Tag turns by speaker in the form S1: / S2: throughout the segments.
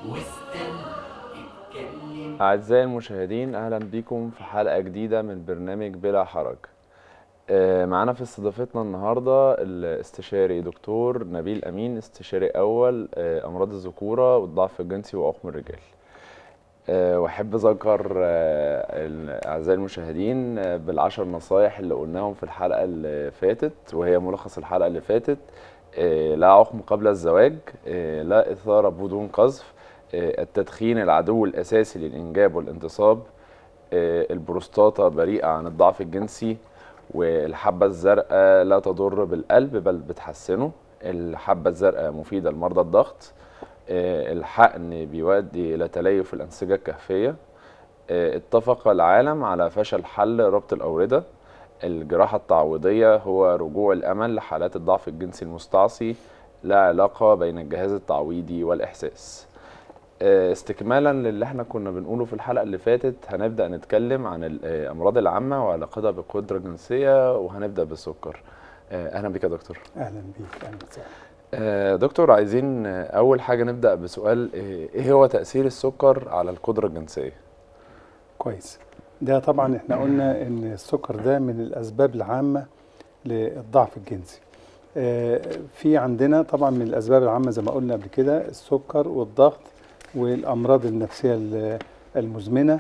S1: واسأل اتكلم
S2: أعزائي المشاهدين أهلا بكم في حلقة جديدة من برنامج بلا حرج آه، معانا في استضافتنا النهاردة الاستشاري دكتور نبيل أمين استشاري أول آه، أمراض الذكورة والضعف الجنسي وعقم الرجال آه، وأحب أذكر آه، ال- أعزائي المشاهدين آه، بالعشر نصايح اللي قلناهم في الحلقة اللي فاتت وهي ملخص الحلقة اللي فاتت آه، لا عقم قبل الزواج آه، لا إثارة بدون قذف آه، التدخين العدو الأساسي للإنجاب والانتصاب آه، البروستاتا بريئة عن الضعف الجنسي والحبة الزرقاء لا تضر بالقلب بل بتحسنه الحبة الزرقاء مفيدة لمرضى الضغط آه، الحقن بيؤدي إلى تليف الأنسجة الكهفية آه، اتفق العالم على فشل حل ربط الأوردة الجراحة التعويضية هو رجوع الأمل لحالات الضعف الجنسي المستعصي لا علاقة بين الجهاز التعويضي والإحساس آه، استكمالا للي احنا كنا بنقوله في الحلقة اللي فاتت هنبدأ نتكلم عن الأمراض العامة وعلاقتها بالقدرة الجنسية وهنبدأ بالسكر آه، أهلا بك يا دكتور
S3: اهلا بيك اهلا وسهلا
S2: آه، دكتور عايزين آه، أول حاجة نبدأ بسؤال آه، إيه هو تأثير السكر على القدرة الجنسية؟
S3: كويس ده طبعا احنا قلنا ان السكر ده من الاسباب العامه للضعف الجنسي آه، في عندنا طبعا من الاسباب العامه زي ما قلنا قبل كده السكر والضغط والامراض النفسيه ال- المزمنه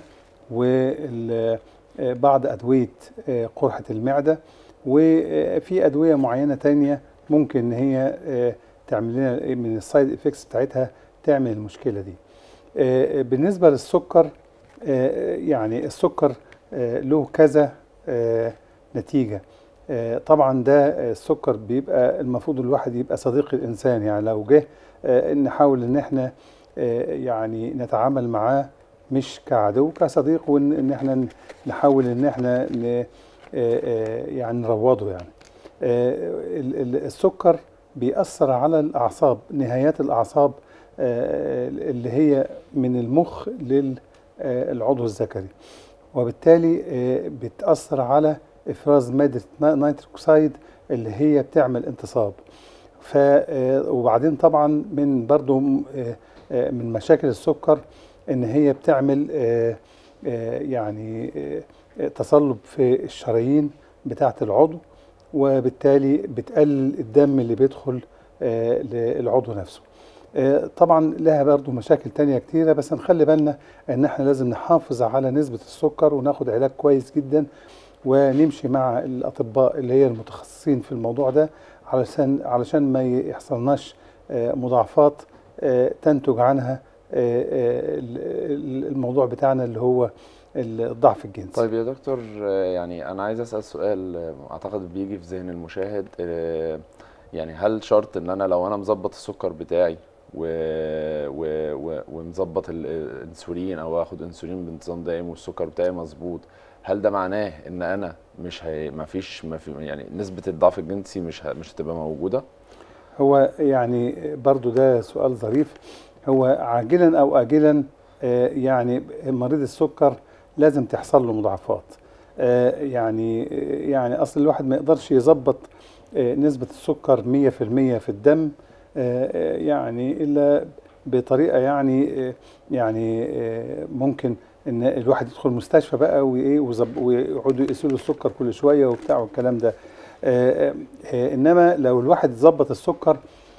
S3: وبعض ادويه آه، قرحه المعده وفي ادويه معينه تانية ممكن ان هي آه، تعمل لنا من السايد افكتس بتاعتها تعمل المشكله دي آه، بالنسبه للسكر آه، يعني السكر آه، له كذا آه، نتيجة آه، طبعا ده آه، السكر بيبقى المفروض الواحد يبقى صديق الإنسان يعني لو جه آه، نحاول إن احنا آه، يعني نتعامل معاه مش كعدو كصديق وإن إن احنا ن- نحاول إن احنا ن- آه، آه، يعني نروضه يعني آه، ال- ال- السكر بيأثر على الأعصاب نهايات الأعصاب آه، اللي هي من المخ للعضو الذكري وبالتالي آه، بتأثر على إفراز مادة نيتريك أكسيد اللي هي بتعمل انتصاب ف آه، وبعدين طبعا من برضو آه، آه، من مشاكل السكر ان هي بتعمل آه، آه، يعني آه، تصلب في الشرايين بتاعة العضو وبالتالي بتقلل الدم اللي بيدخل آه، للعضو نفسه آه، طبعا لها برضو مشاكل تانية كتيرة بس نخلي بالنا ان احنا لازم نحافظ على نسبة السكر وناخد علاج كويس جدا ونمشي مع الاطباء اللي هي المتخصصين في الموضوع ده علشان علشان ما يحصلناش آه، مضاعفات آه، تنتج عنها آه، آه، ال- الموضوع بتاعنا اللي هو الضعف الجنسي
S2: طيب يا دكتور آه، يعني أنا عايز أسأل سؤال آه، أعتقد بيجي في ذهن المشاهد آه، يعني هل شرط إن أنا لو أنا مظبط السكر بتاعي و... و... و... ومظبط ال- الانسولين او اخد انسولين بانتظام دائم والسكر بتاعي مظبوط هل ده معناه ان انا مش هي... ما فيش ما في يعني نسبة الضعف الجنسي مش ه... مش هتبقى موجودة
S3: هو يعني برضو ده سؤال ظريف هو عاجلا او اجلا آه، يعني مريض السكر لازم تحصل له مضاعفات آه، يعني يعني اصل الواحد ما يقدرش يظبط آه، نسبة السكر 100% في الدم آه، آه، يعني الا بطريقة يعني آه، يعني آه، ممكن ان الواحد يدخل مستشفى بقى وايه ويظب- ويقعدوا يقيسوا له السكر كل شوية وبتاع والكلام ده آه، آه، آه، انما لو الواحد ظبط السكر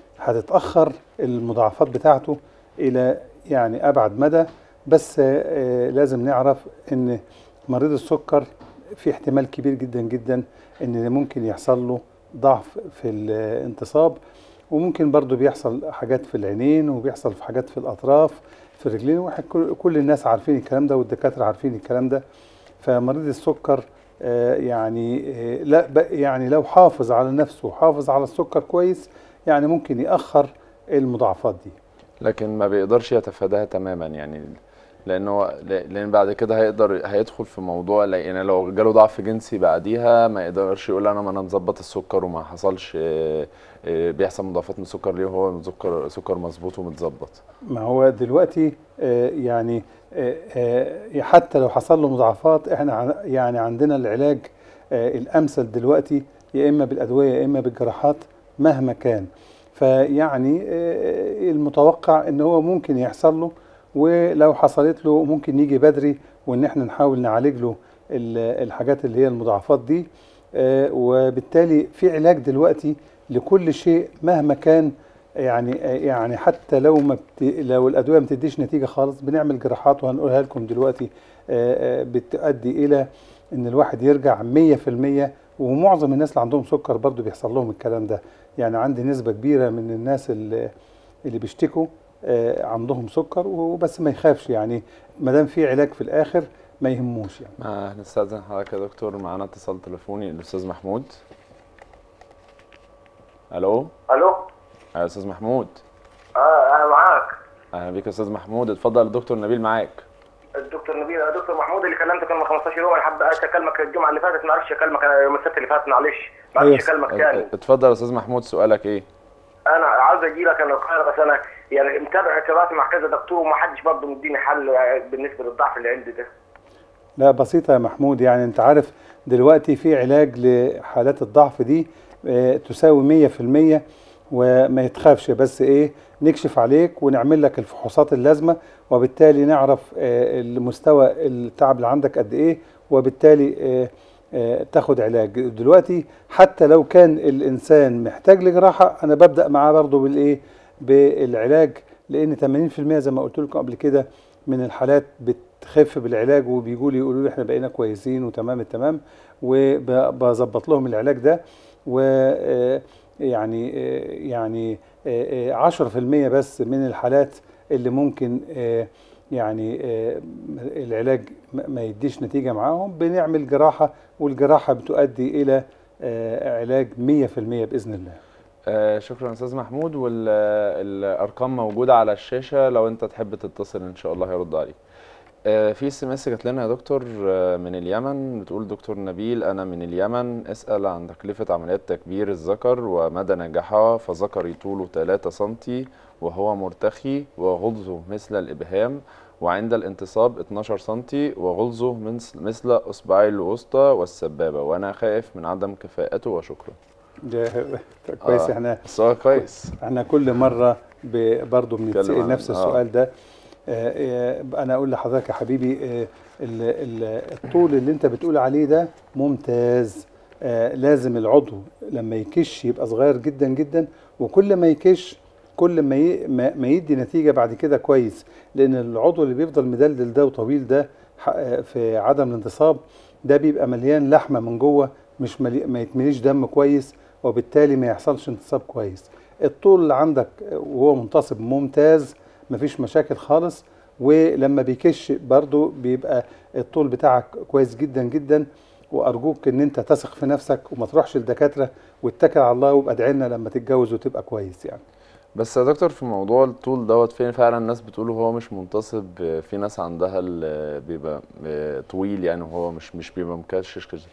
S3: هتتاخر المضاعفات بتاعته الى يعني ابعد مدى بس آه، آه، لازم نعرف ان مريض السكر في احتمال كبير جدا جدا ان ممكن يحصل له ضعف في الانتصاب وممكن برضو بيحصل حاجات في العينين وبيحصل في حاجات في الاطراف في الرجلين واحد كل كل الناس عارفين الكلام ده والدكاتره عارفين الكلام ده فمريض السكر آه، يعني آه، لا ب- يعني لو حافظ على نفسه وحافظ على السكر كويس يعني ممكن يأخر المضاعفات دي
S2: لكن ما بيقدرش يتفاداها تماما يعني لانه لان بعد كده هيقدر هيدخل في موضوع يعني لو جاله ضعف جنسي بعديها ما يقدرش يقول انا ما انا مظبط السكر وما حصلش آه، آه، بيحصل مضاعفات من السكر ليه وهو سكر سكر مظبوط ومتظبط
S3: ما هو دلوقتي آه، يعني آه، آه، حتى لو حصل له مضاعفات احنا عن- يعني عندنا العلاج آه، الامثل دلوقتي يا اما بالادويه يا اما بالجراحات مهما كان فيعني آه، المتوقع ان هو ممكن يحصل له ولو حصلت له ممكن يجي بدري وان احنا نحاول نعالج له ال- الحاجات اللي هي المضاعفات دي آه، وبالتالي في علاج دلوقتي لكل شيء مهما كان يعني يعني حتى لو ما بت... لو الادويه ما بتديش نتيجه خالص بنعمل جراحات وهنقولها لكم دلوقتي آه، آه، بتؤدي الى ان الواحد يرجع 100% ومعظم الناس اللي عندهم سكر برضو بيحصل لهم الكلام ده يعني عندي نسبه كبيره من الناس اللي, اللي بيشتكوا آه، عندهم سكر وبس ما يخافش يعني ما دام في علاج في الاخر ما يهموش يعني
S2: ما هنستأذن حضرتك يا دكتور معانا اتصال تليفوني الأستاذ محمود ألو
S4: الو
S2: يا أستاذ محمود
S4: اه انا معاك
S2: أهلا بيك يا أستاذ محمود اتفضل الدكتور نبيل معاك
S4: الدكتور نبيل يا دكتور محمود اللي كلمتك من 15 يوم انا حابب اكلمك الجمعه اللي فاتت ما عرفتش اكلمك أنا يوم السبت اللي فات معلش ما
S3: أيوة.
S4: عرفتش اكلمك تاني
S2: اتفضل يا أستاذ محمود سؤالك إيه؟
S4: انا عاوز اجي لك انا القاهره بس انا يعني متابع تابعت مع كذا دكتور وما حدش برضه مديني حل بالنسبه للضعف اللي عندي ده
S3: لا بسيطة يا محمود يعني انت عارف دلوقتي في علاج لحالات الضعف دي آه، تساوي مية في المية وما يتخافش بس ايه نكشف عليك ونعمل لك الفحوصات اللازمة وبالتالي نعرف آه، المستوى التعب اللي عندك قد ايه وبالتالي آه، آه، تاخد علاج دلوقتي حتى لو كان الانسان محتاج لجراحة انا ببدأ معاه برضه بالايه بالعلاج لان 80% زي ما قلت لكم قبل كده من الحالات بتخف بالعلاج وبيجوا لي يقولوا لي احنا بقينا كويسين وتمام التمام وبظبط لهم العلاج ده و آه، يعني آه، يعني آه، آه، 10% بس من الحالات اللي ممكن آه، يعني آه، العلاج ما ما يديش نتيجة معاهم بنعمل جراحة والجراحة بتؤدي إلى آه، علاج 100% بإذن الله
S2: آه شكرا استاذ محمود والارقام موجوده على الشاشه لو انت تحب تتصل ان شاء الله هيرد عليك آه في اس ام اس جات لنا يا دكتور آه من اليمن بتقول دكتور نبيل انا من اليمن اسال عن تكلفه عمليات تكبير الذكر ومدى نجاحها فذكري طوله 3 سم وهو مرتخي وغلظه مثل الابهام وعند الانتصاب 12 سم وغلظه مثل مثل اصبعي الوسطى والسبابه وانا خائف من عدم كفاءته وشكرا
S3: ده كويس
S2: آه.
S3: احنا
S2: بس هو كويس
S3: احنا كل مره ب- برضه
S2: نتكلم
S3: بنتسال
S2: عن-
S3: نفس
S2: آه.
S3: السؤال ده آه، آه، انا اقول لحضرتك يا حبيبي آه، ال- ال- الطول اللي انت بتقول عليه ده ممتاز آه، لازم العضو لما يكش يبقى صغير جدا جدا وكل ما يكش كل ما ي- ما ما يدي نتيجه بعد كده كويس لان العضو اللي بيفضل مدلدل ده وطويل ده ح- آه، في عدم الانتصاب ده بيبقى مليان لحمه من جوه مش ملي... ما يتمليش دم كويس وبالتالي ما يحصلش انتصاب كويس الطول اللي عندك وهو منتصب ممتاز مفيش مشاكل خالص ولما بيكش برضو بيبقى الطول بتاعك كويس جدا جدا وارجوك ان انت تثق في نفسك وما تروحش للدكاتره واتكل على الله وابقى ادعي لنا لما تتجوز وتبقى كويس يعني
S2: بس يا دكتور في موضوع الطول دوت فين فعلا الناس بتقول هو مش منتصب في ناس عندها ال- بيبقى طويل يعني وهو مش مش بيبقى مكشش كده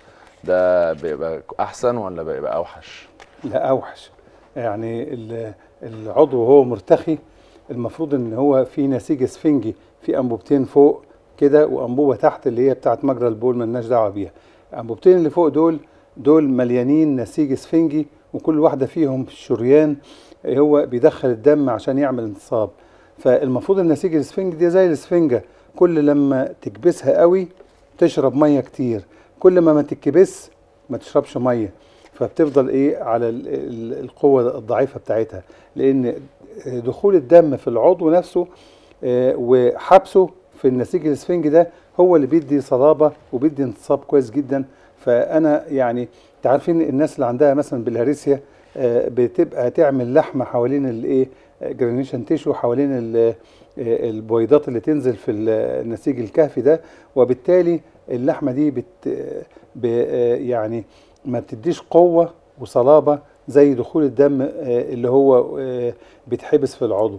S2: ده بيبقى احسن ولا بيبقى اوحش
S3: لا اوحش يعني ال- العضو وهو مرتخي المفروض ان هو في نسيج اسفنجي في انبوبتين فوق كده وانبوبه تحت اللي هي بتاعت مجرى البول ملناش دعوه بيها الانبوبتين اللي فوق دول دول مليانين نسيج اسفنجي وكل واحده فيهم شريان هو بيدخل الدم عشان يعمل انتصاب فالمفروض النسيج الاسفنجي دي زي الاسفنجه كل لما تكبسها قوي تشرب ميه كتير كل ما ما تكبس ما تشربش ميه فبتفضل ايه على ال- ال- القوه الضعيفه بتاعتها لان دخول الدم في العضو نفسه آه، وحبسه في النسيج الاسفنجي ده هو اللي بيدي صلابه وبيدي انتصاب كويس جدا فانا يعني انت عارفين الناس اللي عندها مثلا بالهارسيا آه، بتبقى تعمل لحمه حوالين الايه جرانيشن تيشو حوالين ال- آه، البويضات اللي تنزل في النسيج الكهفي ده وبالتالي اللحمه دي بت ب- آه، يعني ما بتديش قوه وصلابه زي دخول الدم آه، اللي هو آه، بيتحبس في العضو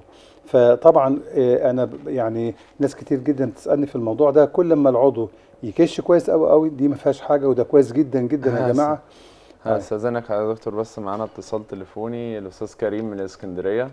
S3: فطبعا آه، انا ب- يعني ناس كتير جدا تسالني في الموضوع ده كل ما العضو يكش كويس قوي قوي دي ما فيهاش حاجه وده كويس جدا جدا يا
S2: هس-
S3: جماعه طيب.
S2: هستاذنك يا دكتور بس معانا اتصال تليفوني الاستاذ كريم من الاسكندريه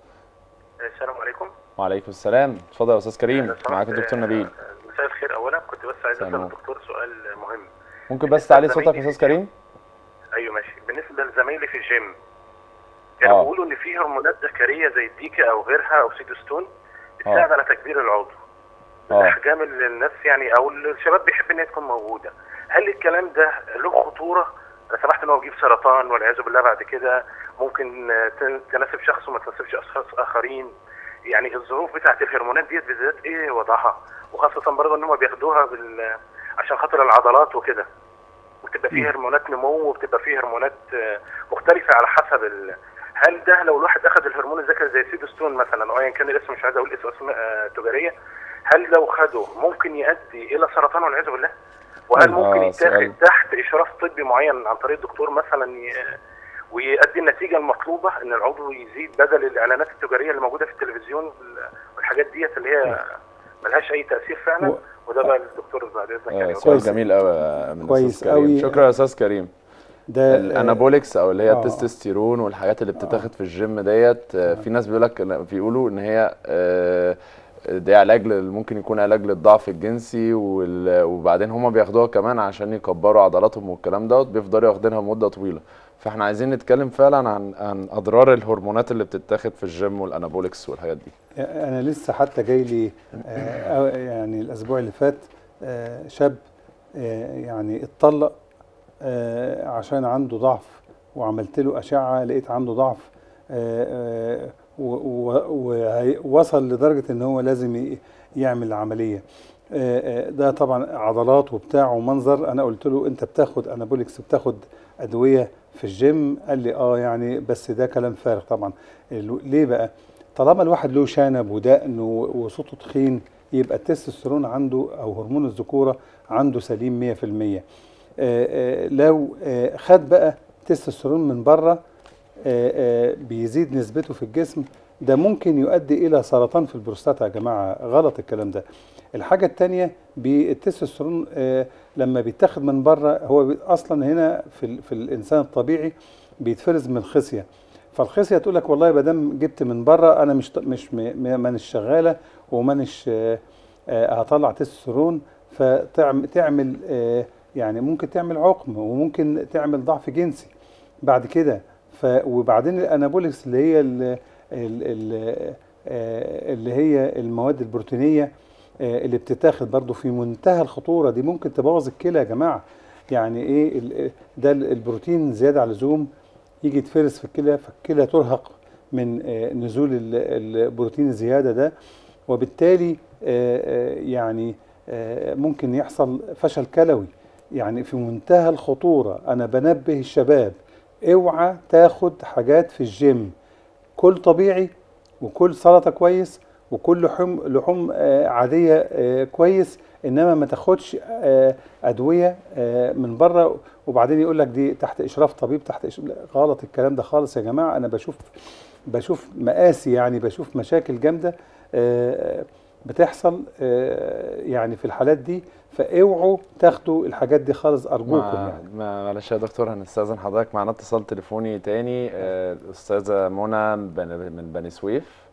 S4: السلام عليكم
S2: وعليكم السلام اتفضل يا استاذ كريم
S4: لو سمحت،
S2: معاك الدكتور
S4: آه،
S2: نبيل
S4: مساء الخير اولا كنت بس عايز
S2: سلام.
S4: اسال الدكتور سؤال مهم
S2: ممكن بس تعلي صوتك يا استاذ كريم
S4: ايوه ماشي بالنسبه لزمايلي في الجيم
S5: كانوا
S2: آه.
S5: بيقولوا ان في هرمونات ذكريه زي الديكا او غيرها او سيتوستون بتساعد على تكبير العضو
S2: اه
S5: الاحجام اللي الناس يعني او الشباب بيحب ان هي تكون موجوده هل الكلام ده له خطوره انا سمعت ان هو بيجيب سرطان والعياذ بالله بعد كده ممكن آه، تن- تناسب شخص وما تناسبش اشخاص اخرين يعني الظروف بتاعت الهرمونات ديت بالذات ايه وضعها وخاصه برضه ان هم بياخدوها بال عشان خاطر العضلات وكده وبتبقى فيه هرمونات نمو وبتبقى فيه هرمونات آه، مختلفه على حسب ال... هل ده لو الواحد اخذ الهرمون الذكري زي سيدوستون مثلا او ايا كان الاسم مش عايز اقول اسم اسماء آه، تجاريه هل لو خده ممكن يؤدي الى سرطان والعياذ بالله؟ وهل
S2: آه،
S5: ممكن
S2: سؤال.
S5: يتاخد تحت اشراف طبي معين عن طريق الدكتور مثلا ي... ويؤدي النتيجه المطلوبه ان العضو يزيد بدل الاعلانات التجاريه اللي موجوده في التلفزيون وال- والحاجات ديت اللي هي ملهاش اي تاثير فعلا
S3: و-
S5: وده بقى الدكتور بعد اذنك
S2: آه،
S5: يعني
S2: سؤال
S3: كويس.
S2: جميل قوي من
S3: كويس
S2: استاذ كريم
S3: أوي.
S2: شكرا يا استاذ كريم
S3: ده آه،
S2: الانابوليكس او اللي هي
S3: آه.
S2: التستوستيرون والحاجات اللي بتتاخد في الجيم ديت آه، في ناس بيقول لك بيقولوا ان هي آه، ده علاج لل- ممكن يكون علاج للضعف الجنسي وال- وبعدين هما بياخدوها كمان عشان يكبروا عضلاتهم والكلام دوت بيفضلوا واخدينها مده طويله فاحنا عايزين نتكلم فعلا عن عن اضرار الهرمونات اللي بتتاخد في الجيم والانابوليكس والحاجات دي
S3: انا لسه حتى جاي لي آه، أو- يعني الاسبوع اللي فات آه، شاب آه، يعني اتطلق آه، عشان عنده ضعف وعملت له اشعه لقيت عنده ضعف آه، آه، و- و- وهي- ووصل لدرجه ان هو لازم ي- يعمل عمليه آه، آه، ده طبعا عضلات وبتاع ومنظر انا قلت له انت بتاخد انابوليكس بتاخد ادويه في الجيم قال لي اه يعني بس ده كلام فارغ طبعا ال- ليه بقى طالما الواحد له شنب ودقن و- وصوته تخين يبقى التستوستيرون عنده او هرمون الذكوره عنده سليم 100% آه، آه، لو آه، خد بقى تستوستيرون من بره آه، آه، بيزيد نسبته في الجسم ده ممكن يؤدي الى سرطان في البروستاتا يا جماعه غلط الكلام ده الحاجه الثانيه بالتستوستيرون آه، لما بيتاخد من بره هو بي- اصلا هنا في ال- في الانسان الطبيعي بيتفرز من الخصيه فالخصيه تقول لك والله ما دام جبت من بره انا مش مش م- م- مانيش شغاله ومانيش آه، آه، هطلع تستوستيرون فتعمل يعني ممكن تعمل عقم وممكن تعمل ضعف جنسي بعد كده ف وبعدين الانابوليكس اللي هي ال ال ال آه، اللي هي المواد البروتينيه آه، اللي بتتاخد برضو في منتهى الخطوره دي ممكن تبوظ الكلى يا جماعه يعني ايه ال- ده البروتين زياده على اللزوم يجي يتفرز في الكلى فالكلى ترهق من آه، نزول ال- البروتين الزياده ده وبالتالي آه، آه، يعني آه، ممكن يحصل فشل كلوي يعني في منتهى الخطوره انا بنبه الشباب اوعى تاخد حاجات في الجيم كل طبيعي وكل سلطه كويس وكل لحوم لحوم آه، عاديه آه، كويس انما ما تاخدش آه، ادويه آه، من بره وبعدين يقول لك دي تحت اشراف طبيب تحت إشراف لا، غلط الكلام ده خالص يا جماعه انا بشوف بشوف مقاسي يعني بشوف مشاكل جامده آه، بتحصل آه، يعني في الحالات دي فاوعوا تاخدوا الحاجات دي خالص ارجوكم
S2: مع-
S3: يعني
S2: مع- معلش يا دكتور هنستأذن حضرتك معانا اتصال تليفوني تاني آه، الأستاذة منى بن- من بني سويف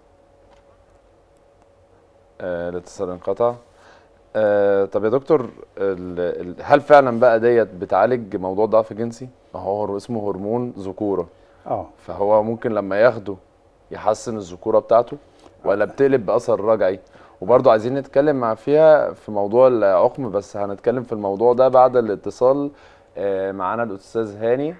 S2: آه، الاتصال انقطع آه، طب يا دكتور ال- ال- هل فعلا بقى ديت بتعالج موضوع ضعف جنسي؟ ما هو هو اسمه هرمون ذكورة
S3: اه
S2: فهو ممكن لما ياخده يحسن الذكورة بتاعته ولا بتقلب بأثر رجعي؟ وبرضه عايزين نتكلم مع فيها في موضوع العقم بس هنتكلم في الموضوع ده بعد الاتصال آه، معانا الأستاذ هاني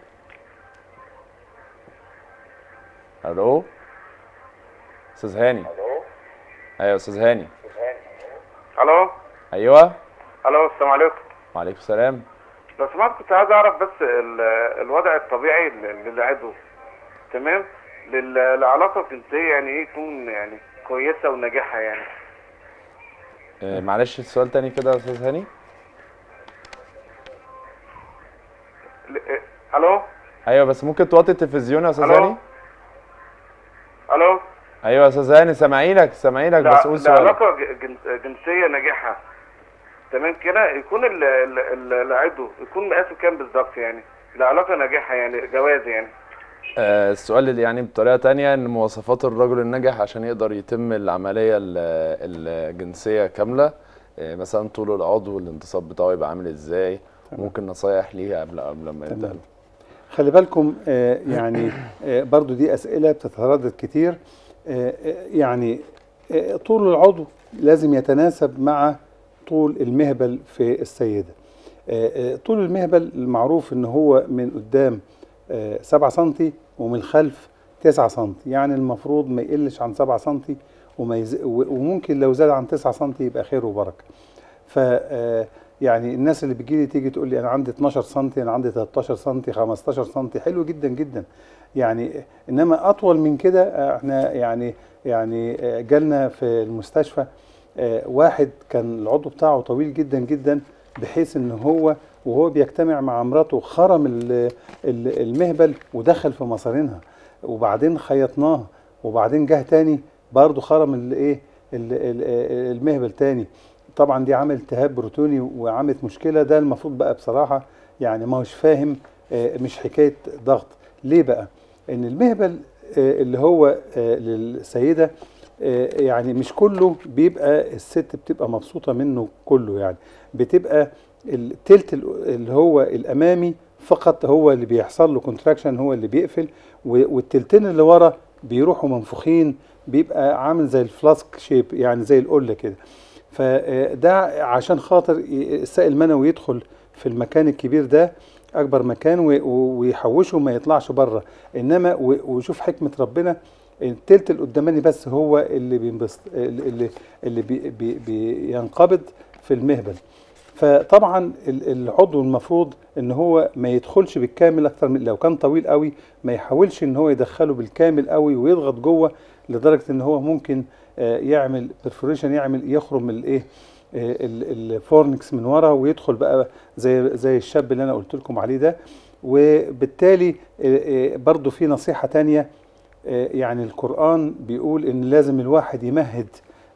S2: ألو أستاذ هاني أيوه يا أستاذ هاني
S6: الو
S2: أيوه
S6: الو السلام عليكم
S2: وعليكم السلام
S6: لو سمحت كنت عايز اعرف بس ال- الوضع الطبيعي لل- للعضو تمام لل- للعلاقه الجنسيه يعني ايه يكون يعني كويسه وناجحه يعني
S2: آه، معلش السؤال تاني كده يا أستاذ هاني
S6: ل- إيه، الو
S2: أيوه بس ممكن توطي التلفزيون يا أستاذ
S6: ألو؟
S2: هاني
S6: الو
S2: أيوه يا أستاذ هاني سامعينك سامعينك بس قول سؤالك
S6: العلاقه ج- جنس- جنسيه ناجحه تمام كده يكون ال- ال- ال- العضو يكون مقاسه كام بالظبط يعني العلاقه ناجحه يعني جواز يعني
S2: آه، السؤال اللي يعني بطريقة تانية ان مواصفات الرجل الناجح عشان يقدر يتم العملية ال- الجنسية كاملة آه، مثلا طول العضو الانتصاب بتاعه يبقى عامل ازاي ممكن نصايح ليه قبل قبل ما يبدأ
S3: تمام. خلي بالكم آه، يعني آه، برضو دي اسئله بتتردد كتير آه، آه، يعني آه، طول العضو لازم يتناسب مع طول المهبل في السيده آه، آه، طول المهبل المعروف ان هو من قدام 7 سم ومن الخلف 9 سم يعني المفروض ما يقلش عن 7 سم وما يز... و- وممكن لو زاد عن 9 سم يبقى خير وبركه ف آه، يعني الناس اللي بتجي لي تيجي تقول لي انا عندي 12 سم انا عندي 13 سم 15 سم حلو جدا جدا يعني انما اطول من كده آه، احنا يعني يعني آه، جالنا في المستشفى آه، واحد كان العضو بتاعه طويل جدا جدا بحيث ان هو وهو بيجتمع مع مراته خرم ال- ال- المهبل ودخل في مصارينها وبعدين خيطناه وبعدين جه تاني برضه خرم الايه ال- ال- المهبل تاني طبعا دي عمل التهاب بروتوني وعملت مشكله ده المفروض بقى بصراحه يعني ما هوش فاهم آه، مش حكايه ضغط ليه بقى ان المهبل آه، اللي هو آه، للسيده آه، يعني مش كله بيبقى الست بتبقى مبسوطه منه كله يعني بتبقى التلت ال- اللي هو الامامي فقط هو اللي بيحصل له كونتراكشن هو اللي بيقفل و- والتلتين اللي ورا بيروحوا منفوخين بيبقى عامل زي الفلاسك شيب يعني زي القله كده فده عشان خاطر ي- السائل المنوي يدخل في المكان الكبير ده اكبر مكان و- و- ويحوشه ما يطلعش بره انما و- وشوف حكمه ربنا التلت القداماني بس هو اللي بينبسط اللي اللي بي بي بينقبض في المهبل فطبعا ال- العضو المفروض ان هو ما يدخلش بالكامل اكتر من لو كان طويل قوي ما يحاولش ان هو يدخله بالكامل قوي ويضغط جوه لدرجه ان هو ممكن آه، يعمل برفوريشن يعمل يخرم الايه آه، ال- الفورنكس من ورا ويدخل بقى زي زي الشاب اللي انا قلت لكم عليه ده وبالتالي آه، آه، برضو في نصيحه تانية آه، يعني القرآن بيقول إن لازم الواحد يمهد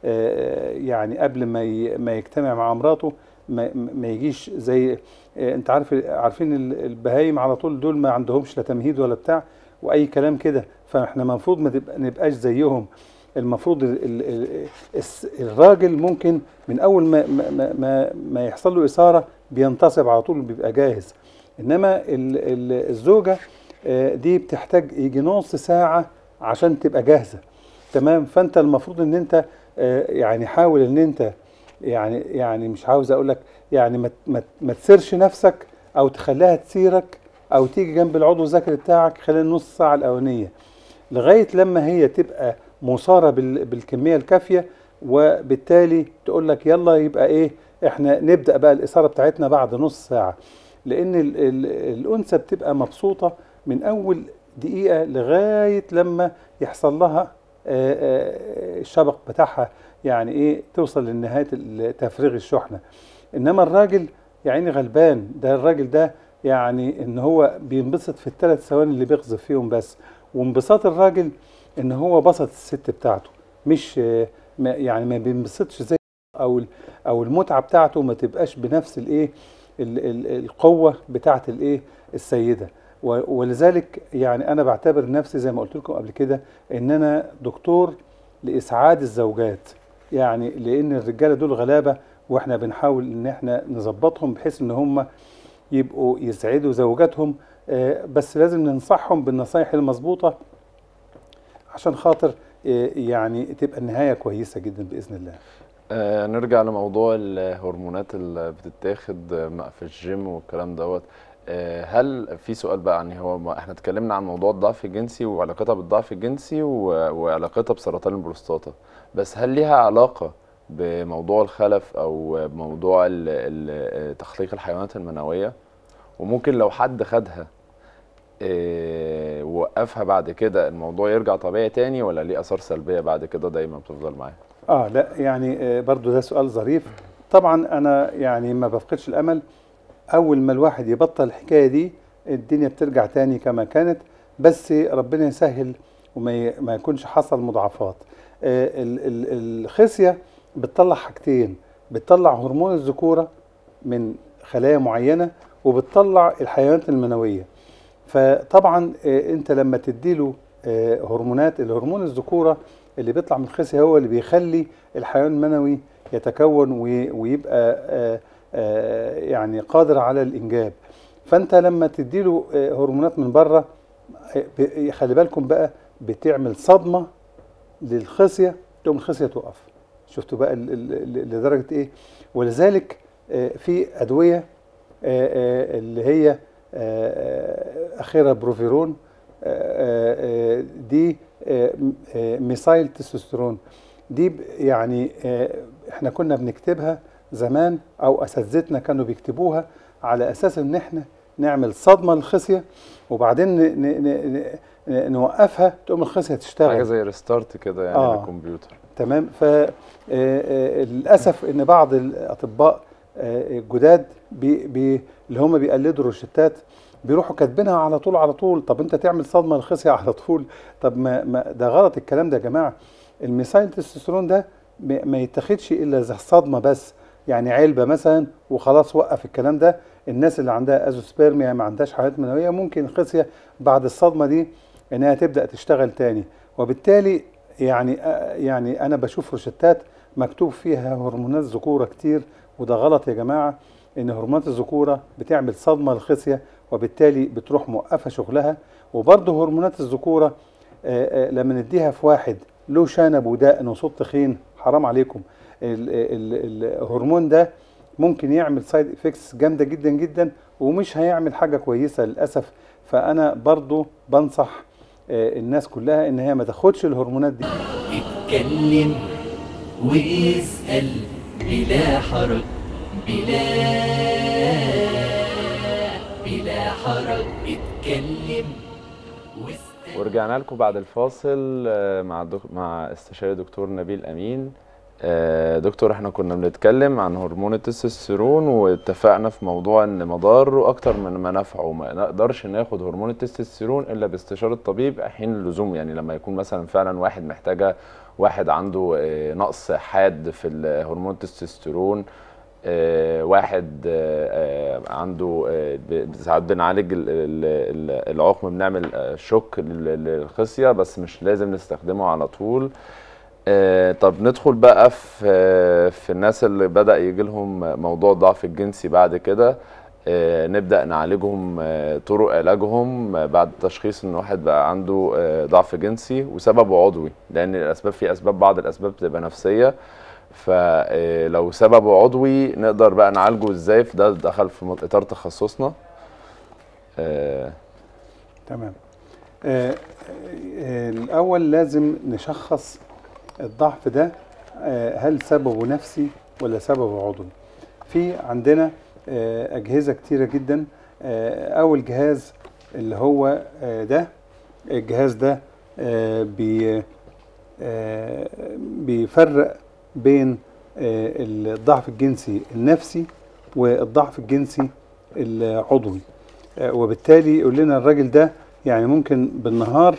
S3: آه، يعني قبل ما ي- ما يجتمع مع مراته ما, ما يجيش زي آه، انت عارف عارفين ال- البهايم على طول دول ما عندهمش لا تمهيد ولا بتاع واي كلام كده فاحنا المفروض ما تبقى- نبقاش زيهم المفروض ال ال ال الس- الراجل ممكن من اول ما ما, ما- ما, ما يحصل له اثاره بينتصب على طول بيبقى جاهز انما ال ال الزوجه آه، دي بتحتاج يجي نص ساعه عشان تبقى جاهزه تمام فانت المفروض ان انت آه، يعني حاول ان انت يعني يعني مش عاوز اقول لك يعني ما ما ما تسيرش نفسك او تخليها تسيرك او تيجي جنب العضو الذكري بتاعك خلال النص ساعه الاولانيه لغايه لما هي تبقى مثاره بال- بالكميه الكافيه وبالتالي تقول لك يلا يبقى ايه احنا نبدا بقى الاثاره بتاعتنا بعد نص ساعه لان ال ال الانثى بتبقى مبسوطه من اول دقيقه لغايه لما يحصل لها آه، آه، الشبق بتاعها يعني ايه توصل لنهايه ال- تفريغ الشحنه انما الراجل يعني غلبان ده الراجل ده يعني ان هو بينبسط في الثلاث ثواني اللي بيقذف فيهم بس وانبساط الراجل ان هو بسط الست بتاعته مش آه، ما يعني ما بينبسطش زي او ال- او المتعه بتاعته ما تبقاش بنفس الايه ال- ال- القوه بتاعه الايه السيده و- ولذلك يعني انا بعتبر نفسي زي ما قلت لكم قبل كده ان انا دكتور لاسعاد الزوجات يعني لان الرجاله دول غلابه واحنا بنحاول ان احنا نظبطهم بحيث ان هم يبقوا يسعدوا زوجاتهم آه، بس لازم ننصحهم بالنصايح المظبوطه عشان خاطر آه، يعني تبقى النهايه كويسه جدا باذن الله
S2: آه نرجع لموضوع الهرمونات اللي بتتاخد آه، في الجيم والكلام دوت آه هل في سؤال بقى يعني هو ما احنا اتكلمنا عن موضوع الضعف الجنسي وعلاقتها بالضعف الجنسي و- وعلاقتها بسرطان البروستاتا بس هل ليها علاقة بموضوع الخلف او بموضوع ال- ال- تخليق الحيوانات المنوية وممكن لو حد خدها آه، ووقفها بعد كده الموضوع يرجع طبيعي تاني ولا ليه اثار سلبية بعد كده دايما بتفضل معاه
S3: اه لا يعني آه، برضو ده سؤال ظريف طبعا انا يعني ما بفقدش الامل اول ما الواحد يبطل الحكايه دي الدنيا بترجع تاني كما كانت بس ربنا يسهل وما ي- ما يكونش حصل مضاعفات آه، ال- ال- الخصيه بتطلع حاجتين بتطلع هرمون الذكوره من خلايا معينه وبتطلع الحيوانات المنويه فطبعا آه، انت لما تديله آه، هرمونات الهرمون الذكوره اللي بيطلع من الخصيه هو اللي بيخلي الحيوان المنوي يتكون وي- ويبقى آه، آه، يعني قادر على الانجاب فانت لما تديله آه، هرمونات من بره آه، ب- خلي بالكم بقى بتعمل صدمه للخصيه تقوم الخصيه تقف شفتوا بقى ال- ال- ال- لدرجه ايه ولذلك آه، في ادويه آه، آه، اللي هي آه، آه، اخرها بروفيرون آه، آه، دي آه، م- آه، ميثايل تستوستيرون دي ب- يعني آه، احنا كنا بنكتبها زمان او اساتذتنا كانوا بيكتبوها على اساس ان احنا نعمل صدمه للخصيه وبعدين ن- ن- ن- ن- نوقفها تقوم الخصيه تشتغل
S2: حاجه زي ريستارت كده يعني
S3: آه.
S2: للكمبيوتر
S3: تمام فللاسف ان بعض الاطباء آه، الجداد بي بي اللي هم بيقلدوا الروشتات بيروحوا كاتبينها على طول على طول طب انت تعمل صدمه للخصيه على طول طب ما, ما ده غلط الكلام ده يا جماعه الميثايل تستوستيرون ده ما ما يتاخدش الا زي صدمه بس يعني علبه مثلا وخلاص وقف الكلام ده الناس اللي عندها ازوسبيرميا ما عندهاش حالات منويه ممكن الخصيه بعد الصدمه دي انها تبدا تشتغل تاني وبالتالي يعني آه، يعني انا بشوف روشتات مكتوب فيها هرمونات ذكوره كتير وده غلط يا جماعه ان هرمونات الذكوره بتعمل صدمه للخصيه وبالتالي بتروح موقفه شغلها وبرضه هرمونات الذكوره آه، آه، لما نديها في واحد له شنب ودقن وصوت تخين حرام عليكم ال- ال- الهرمون ده ممكن يعمل سايد افكتس جامده جدا جدا ومش هيعمل حاجه كويسه للاسف فانا برضو بنصح آه، الناس كلها ان هي ما تاخدش الهرمونات دي
S1: اتكلم واسأل بلا حرج بلا بلا حرج اتكلم واسأل
S2: ورجعنا لكم بعد الفاصل آه، مع الدك... مع استشاري دكتور نبيل امين آه، دكتور احنا كنا بنتكلم عن هرمون التستوستيرون واتفقنا في موضوع ان مضاره اكتر من منافعه ما نقدرش ناخد هرمون التستوستيرون الا باستشاره الطبيب حين اللزوم يعني لما يكون مثلا فعلا واحد محتاجه واحد عنده آه، نقص حاد في ال- هرمون التستوستيرون آه، واحد آه، آه، عنده آه، ب- ساعات بنعالج ال- ال- ال- العقم بنعمل آه، شوك لل- للخصية بس مش لازم نستخدمه على طول آه، طب ندخل بقى في آه، في الناس اللي بدأ يجي لهم موضوع الضعف الجنسي بعد كده آه، نبدأ نعالجهم آه، طرق علاجهم آه، بعد تشخيص ان واحد بقى عنده آه، ضعف جنسي وسببه عضوي لان الاسباب في اسباب بعض الاسباب بتبقى نفسيه فلو سببه عضوي نقدر بقى نعالجه ازاي فده دخل في مط- اطار تخصصنا آه،
S3: تمام آه، آه، الاول لازم نشخص الضعف ده آه، هل سببه نفسي ولا سببه عضوي في عندنا آه، اجهزه كتيره جدا آه، اول جهاز اللي هو آه، ده الجهاز ده آه، بي آه، بيفرق بين آه، الضعف الجنسي النفسي والضعف الجنسي العضوي آه، وبالتالي يقول لنا الراجل ده يعني ممكن بالنهار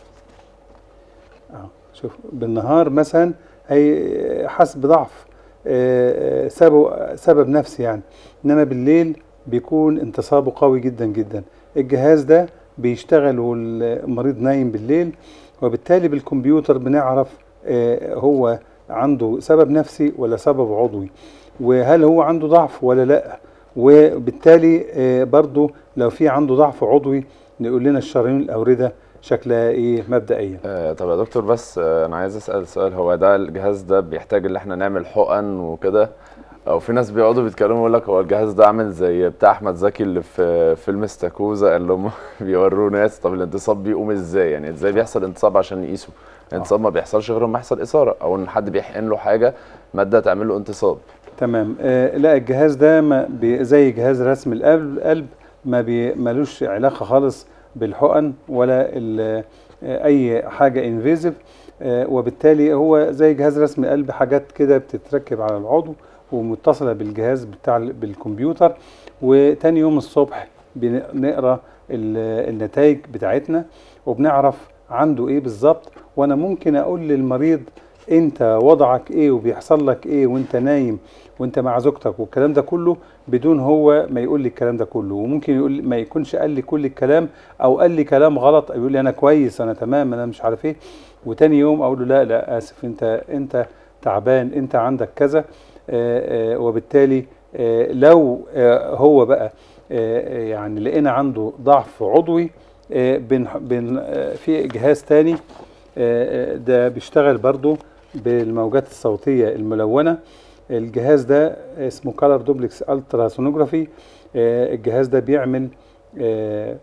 S3: اه شوف بالنهار مثلا هي حس بضعف آه، آه، سبب سبب نفسي يعني انما بالليل بيكون انتصابه قوي جدا جدا الجهاز ده بيشتغل والمريض نايم بالليل وبالتالي بالكمبيوتر بنعرف آه، هو عنده سبب نفسي ولا سبب عضوي وهل هو عنده ضعف ولا لا وبالتالي آه، برضو لو في عنده ضعف عضوي نقول لنا الشرايين الاورده شكلها ايه مبدئيا
S2: آه، طب يا دكتور بس آه، انا عايز اسال سؤال هو ده الجهاز ده بيحتاج ان احنا نعمل حقن وكده او في ناس بيقعدوا بيتكلموا يقول لك هو الجهاز ده عامل زي بتاع احمد زكي اللي في فيلم استاكوزا اللي هم بيوروه ناس طب الانتصاب بيقوم ازاي يعني ازاي بيحصل انتصاب عشان يقيسه الانتصاب ما بيحصلش غير لما يحصل اثاره او ان حد بيحقن له حاجه ماده تعمل له انتصاب
S3: تمام آه لا الجهاز ده ما بي زي جهاز رسم القلب القلب ما بي ملوش علاقه خالص بالحقن ولا ال- آه، اي حاجه انفيزيف آه وبالتالي هو زي جهاز رسم القلب حاجات كده بتتركب على العضو ومتصله بالجهاز بتاع ال- بالكمبيوتر وتاني يوم الصبح بنقرا النتائج بتاعتنا وبنعرف عنده ايه بالظبط وانا ممكن اقول للمريض انت وضعك ايه وبيحصل لك ايه وانت نايم وانت مع زوجتك والكلام ده كله بدون هو ما يقول لي الكلام ده كله وممكن يقول ما يكونش قال لي كل الكلام او قال لي كلام غلط أو يقول لي انا كويس انا تمام انا مش عارف ايه وتاني يوم اقول له لا لا اسف انت انت تعبان انت عندك كذا آه، آه، وبالتالي آه، لو آه، هو بقى آه، يعني لقينا عنده ضعف عضوي آه، بن بن آه، في جهاز تاني آه، آه، ده بيشتغل برضو بالموجات الصوتية الملونة الجهاز ده اسمه كالر دوبلكس الترا سونوجرافي الجهاز ده بيعمل آه،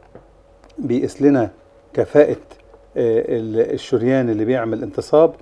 S3: بيقيس لنا كفاءة آه، ال- الشريان اللي بيعمل انتصاب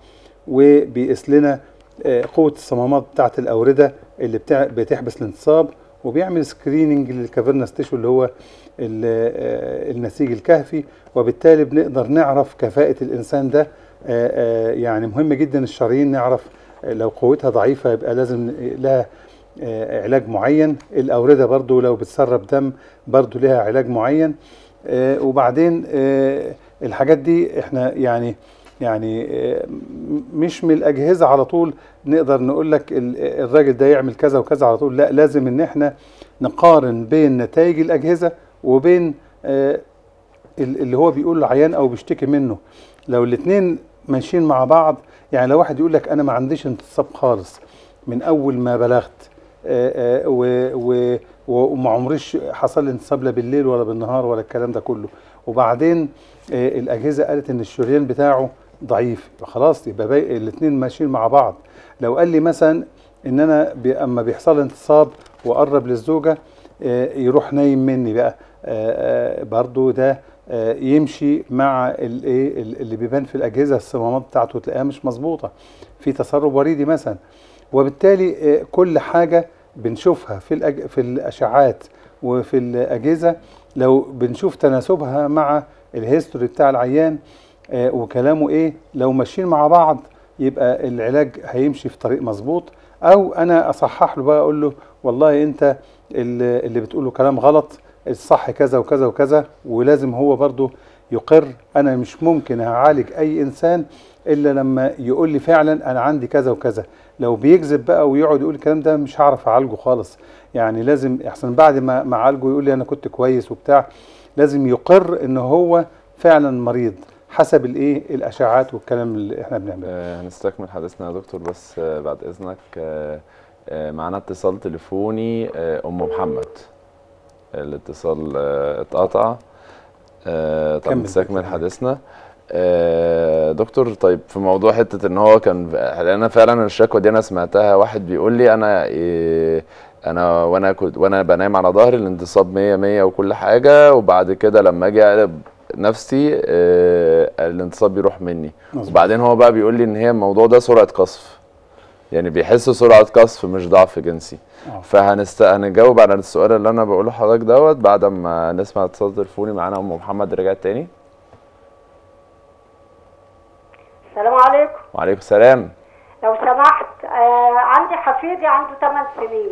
S3: وبيقيس لنا آه، قوة الصمامات بتاعة الأوردة اللي بتاع بتحبس الانتصاب وبيعمل سكريننج للكافيرنس تيشو اللي هو ال- آه، النسيج الكهفي وبالتالي بنقدر نعرف كفاءة الإنسان ده آه، آه، يعني مهم جدا الشرايين نعرف آه، لو قوتها ضعيفة يبقى لازم لها آه، علاج معين الأوردة برضو لو بتسرب دم برضو لها علاج معين آه، وبعدين آه، الحاجات دي احنا يعني يعني آه، م- مش من الأجهزة على طول نقدر نقول لك ال- الراجل ده يعمل كذا وكذا على طول لا لازم ان احنا نقارن بين نتائج الأجهزة وبين آه، ال- اللي هو بيقول العيان او بيشتكي منه لو الاثنين ماشيين مع بعض يعني لو واحد يقول لك انا ما عنديش انتصاب خالص من اول ما بلغت آه، آه، و- و- و- وما عمريش حصل لي انتصاب لا بالليل ولا بالنهار ولا الكلام ده كله وبعدين آه، الاجهزه قالت ان الشريان بتاعه ضعيف يبقى خلاص يبقى الاثنين ماشيين مع بعض لو قال لي مثلا ان انا بي اما بيحصل لي انتصاب وقرب للزوجه آه، يروح نايم مني بقى آه، آه، برضو ده آه، يمشي مع الايه اللي بيبان في الاجهزه الصمامات بتاعته تلاقيها مش مظبوطه في تسرب وريدي مثلا وبالتالي آه، كل حاجه بنشوفها في الأج... في الاشعاعات وفي الاجهزه لو بنشوف تناسبها مع الهيستوري بتاع العيان آه، وكلامه ايه لو ماشيين مع بعض يبقى العلاج هيمشي في طريق مظبوط او انا اصحح له بقى اقول له والله انت اللي اللي بتقوله كلام غلط الصح كذا وكذا وكذا ولازم هو برضو يقر انا مش ممكن هعالج اي انسان الا لما يقول لي فعلا انا عندي كذا وكذا لو بيكذب بقى ويقعد يقول الكلام ده مش هعرف اعالجه خالص يعني لازم احسن بعد ما ما اعالجه يقول لي انا كنت كويس وبتاع لازم يقر ان هو فعلا مريض حسب الايه الاشعاعات والكلام اللي احنا بنعمله
S2: آه، هنستكمل حديثنا يا دكتور بس آه، بعد اذنك آه، آه، معانا اتصال تليفوني آه، ام محمد الاتصال آه، اتقطع آه، طب
S3: كمل.
S2: نستكمل حديثنا آه، دكتور طيب في موضوع حته ان هو كان انا فعلا الشكوى دي انا سمعتها واحد بيقول لي انا إيه انا وانا كنت وانا بنام على ظهري الانتصاب 100 100 وكل حاجه وبعد كده لما اجي اقلب نفسي آه، الانتصاب بيروح مني
S3: مظبوط.
S2: وبعدين هو بقى بيقول لي ان هي الموضوع ده سرعه قصف يعني بيحس سرعه قصف مش ضعف جنسي
S3: آه.
S2: فهنست هنجاوب على السؤال اللي انا بقوله لحضرتك دوت بعد ما نسمع اتصال تليفوني معانا ام محمد رجعت تاني
S7: السلام عليكم
S2: وعليكم السلام
S7: لو سمحت آه عندي حفيدي عنده 8 سنين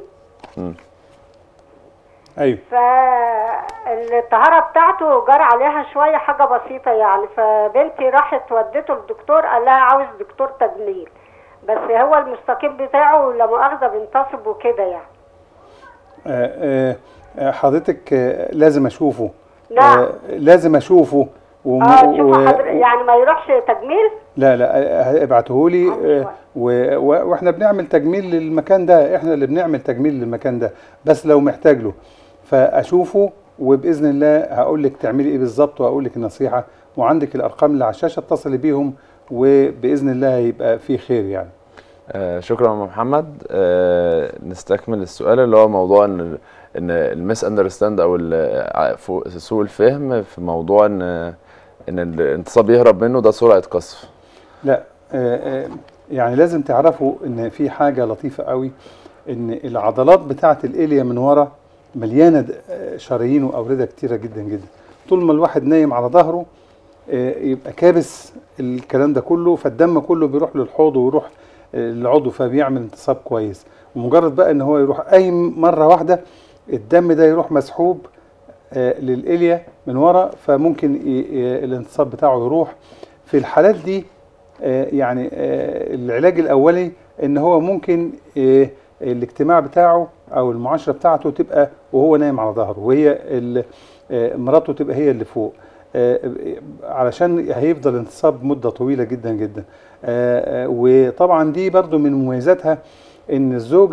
S3: ايوه
S7: فالطهارة بتاعته جرى عليها شوية حاجة بسيطة يعني فبنتي راحت ودته للدكتور قال لها عاوز دكتور تجميل بس هو المستقيم بتاعه لا مؤاخذة بينتصب وكده يعني
S3: آه، آه، حضرتك آه، لازم اشوفه
S7: نعم.
S3: آه، لازم اشوفه وم-
S7: اه
S3: و-
S7: شوفوا حضر... يعني ما يروحش تجميل
S3: لا لا ابعته لي
S7: عندي
S3: آه، و- و- واحنا بنعمل تجميل للمكان ده احنا اللي بنعمل تجميل للمكان ده بس لو محتاج له فاشوفه وباذن الله هقول لك تعملي ايه بالظبط وهقول لك النصيحه وعندك الارقام اللي على الشاشه اتصلي بيهم وباذن الله هيبقى في خير يعني
S2: آه شكرا يا أم محمد آه نستكمل السؤال اللي هو موضوع ان ال- ان المس اندرستاند او ال- ع- فو- سوء الفهم في موضوع ان ان الانتصاب يهرب منه ده سرعه قصف
S3: لا آه، آه، يعني لازم تعرفوا ان في حاجه لطيفه قوي ان العضلات بتاعه الاليا من ورا مليانه د- آه، شرايين واورده كتيره جدا جدا طول ما الواحد نايم على ظهره آه، يبقى كابس الكلام ده كله فالدم كله بيروح للحوض ويروح آه، للعضو فبيعمل انتصاب كويس ومجرد بقى ان هو يروح قايم مره واحده الدم ده يروح مسحوب آه، للإليا من ورا فممكن ي- ي- الانتصاب بتاعه يروح في الحالات دي آه، يعني آه، العلاج الأولي إن هو ممكن آه، الاجتماع بتاعه أو المعاشرة بتاعته تبقى وهو نايم على ظهره وهي ال- آه، مراته تبقى هي اللي فوق آه، علشان هيفضل انتصاب مدة طويلة جدا جدا آه، آه، وطبعا دي برضو من مميزاتها ان الزوجة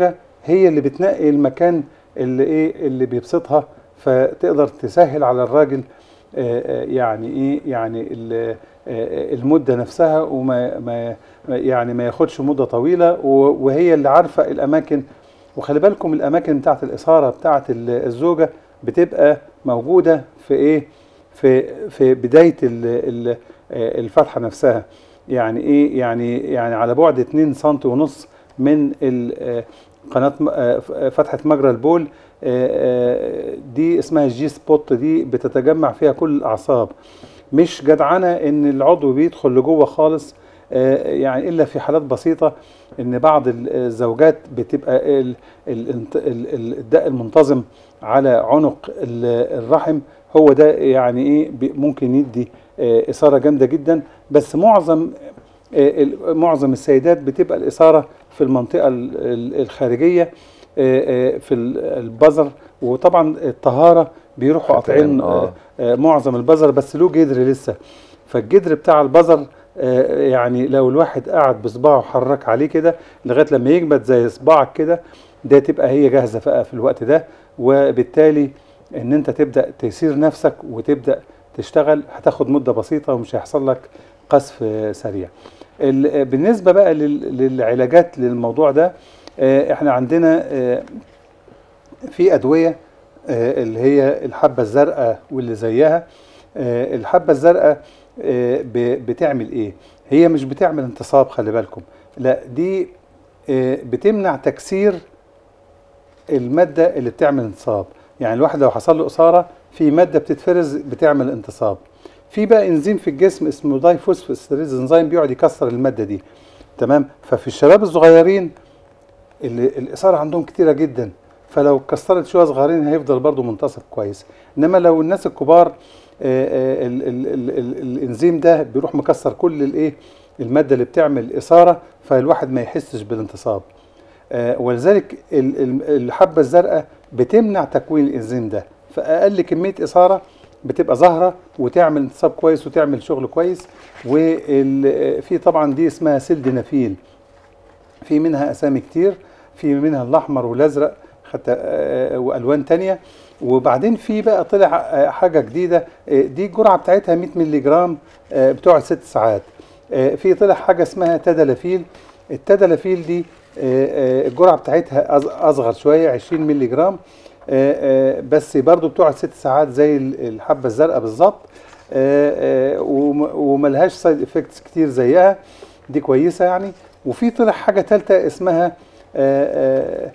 S3: هي اللي بتنقي المكان اللي ايه اللي بيبسطها فتقدر تسهل على الراجل آه، آه، يعني ايه يعني ال- آه، المده نفسها وما ما ما- يعني ما ياخدش مده طويله و- وهي اللي عارفه الاماكن وخلي بالكم الاماكن بتاعت الاثاره بتاعت ال- الزوجه بتبقى موجوده في ايه في في بدايه ال- ال- آه، الفتحه نفسها يعني ايه يعني يعني على بعد 2 سم ونص من ال- آه، قناه م- آه، ف- آه، فتحه مجرى البول آه، آه، دي اسمها الجي سبوت دي بتتجمع فيها كل الاعصاب مش جدعنه ان العضو بيدخل لجوه خالص آه، يعني الا في حالات بسيطه ان بعض ال- الزوجات بتبقى ال- ال- الانت- ال- ال- الداء المنتظم على عنق ال- الرحم هو ده يعني ايه بي- ممكن يدي آه، اثاره جامده جدا بس معظم آه، ال- معظم السيدات بتبقى الاثاره في المنطقه ال- ال- الخارجيه آه، آه، في ال- البذر وطبعا الطهاره بيروحوا
S2: قطعين،
S3: قاطعين
S2: آه.
S3: آه، آه، معظم البذر بس له جدر لسه فالجدر بتاع البذر آه، يعني لو الواحد قعد بصباعه وحرك عليه كده لغايه لما يجمد زي صباعك كده ده تبقى هي جاهزه بقى في الوقت ده وبالتالي ان انت تبدا تسير نفسك وتبدا تشتغل هتاخد مده بسيطه ومش هيحصل لك قذف آه، سريع. ال- بالنسبه بقى لل- للعلاجات للموضوع ده آه، احنا عندنا آه، في ادويه آه، اللي هي الحبه الزرقاء واللي زيها آه، الحبه الزرقاء آه، ب- بتعمل ايه هي مش بتعمل انتصاب خلي بالكم لا دي آه، بتمنع تكسير الماده اللي بتعمل انتصاب يعني الواحد لو حصل له اثاره في ماده بتتفرز بتعمل انتصاب في بقى انزيم في الجسم اسمه دايفوسفوستريز انزيم بيقعد يكسر الماده دي تمام ففي الشباب الصغيرين اللي الاثاره عندهم كتيره جدا فلو كسرت شويه صغيرين هيفضل برضو منتصف كويس انما لو الناس الكبار آه، آه، ال- ال- ال- ال- الانزيم ده بيروح مكسر كل الايه الماده اللي بتعمل اثاره فالواحد ما يحسش بالانتصاب آه، ولذلك ال- ال- الحبه الزرقاء بتمنع تكوين الانزيم ده فاقل كميه اثاره بتبقى ظاهره وتعمل انتصاب كويس وتعمل شغل كويس وفي طبعا دي اسمها سلدنافيل في منها اسامي كتير في منها الاحمر والازرق حتى آه، والوان تانية وبعدين في بقى طلع آه، حاجه جديده آه، دي الجرعه بتاعتها 100 مللي جرام آه، بتقعد ست ساعات آه، في طلع حاجه اسمها تدلافيل التدلافيل دي آه، آه، الجرعه بتاعتها أص- اصغر شويه 20 مللي جرام آه، آه، بس برضو بتقعد ست ساعات زي ال- الحبه الزرقاء بالظبط آه، آه، وم- وملهاش سايد افكتس كتير زيها دي كويسه يعني وفي طلع حاجه ثالثه اسمها آه، آه،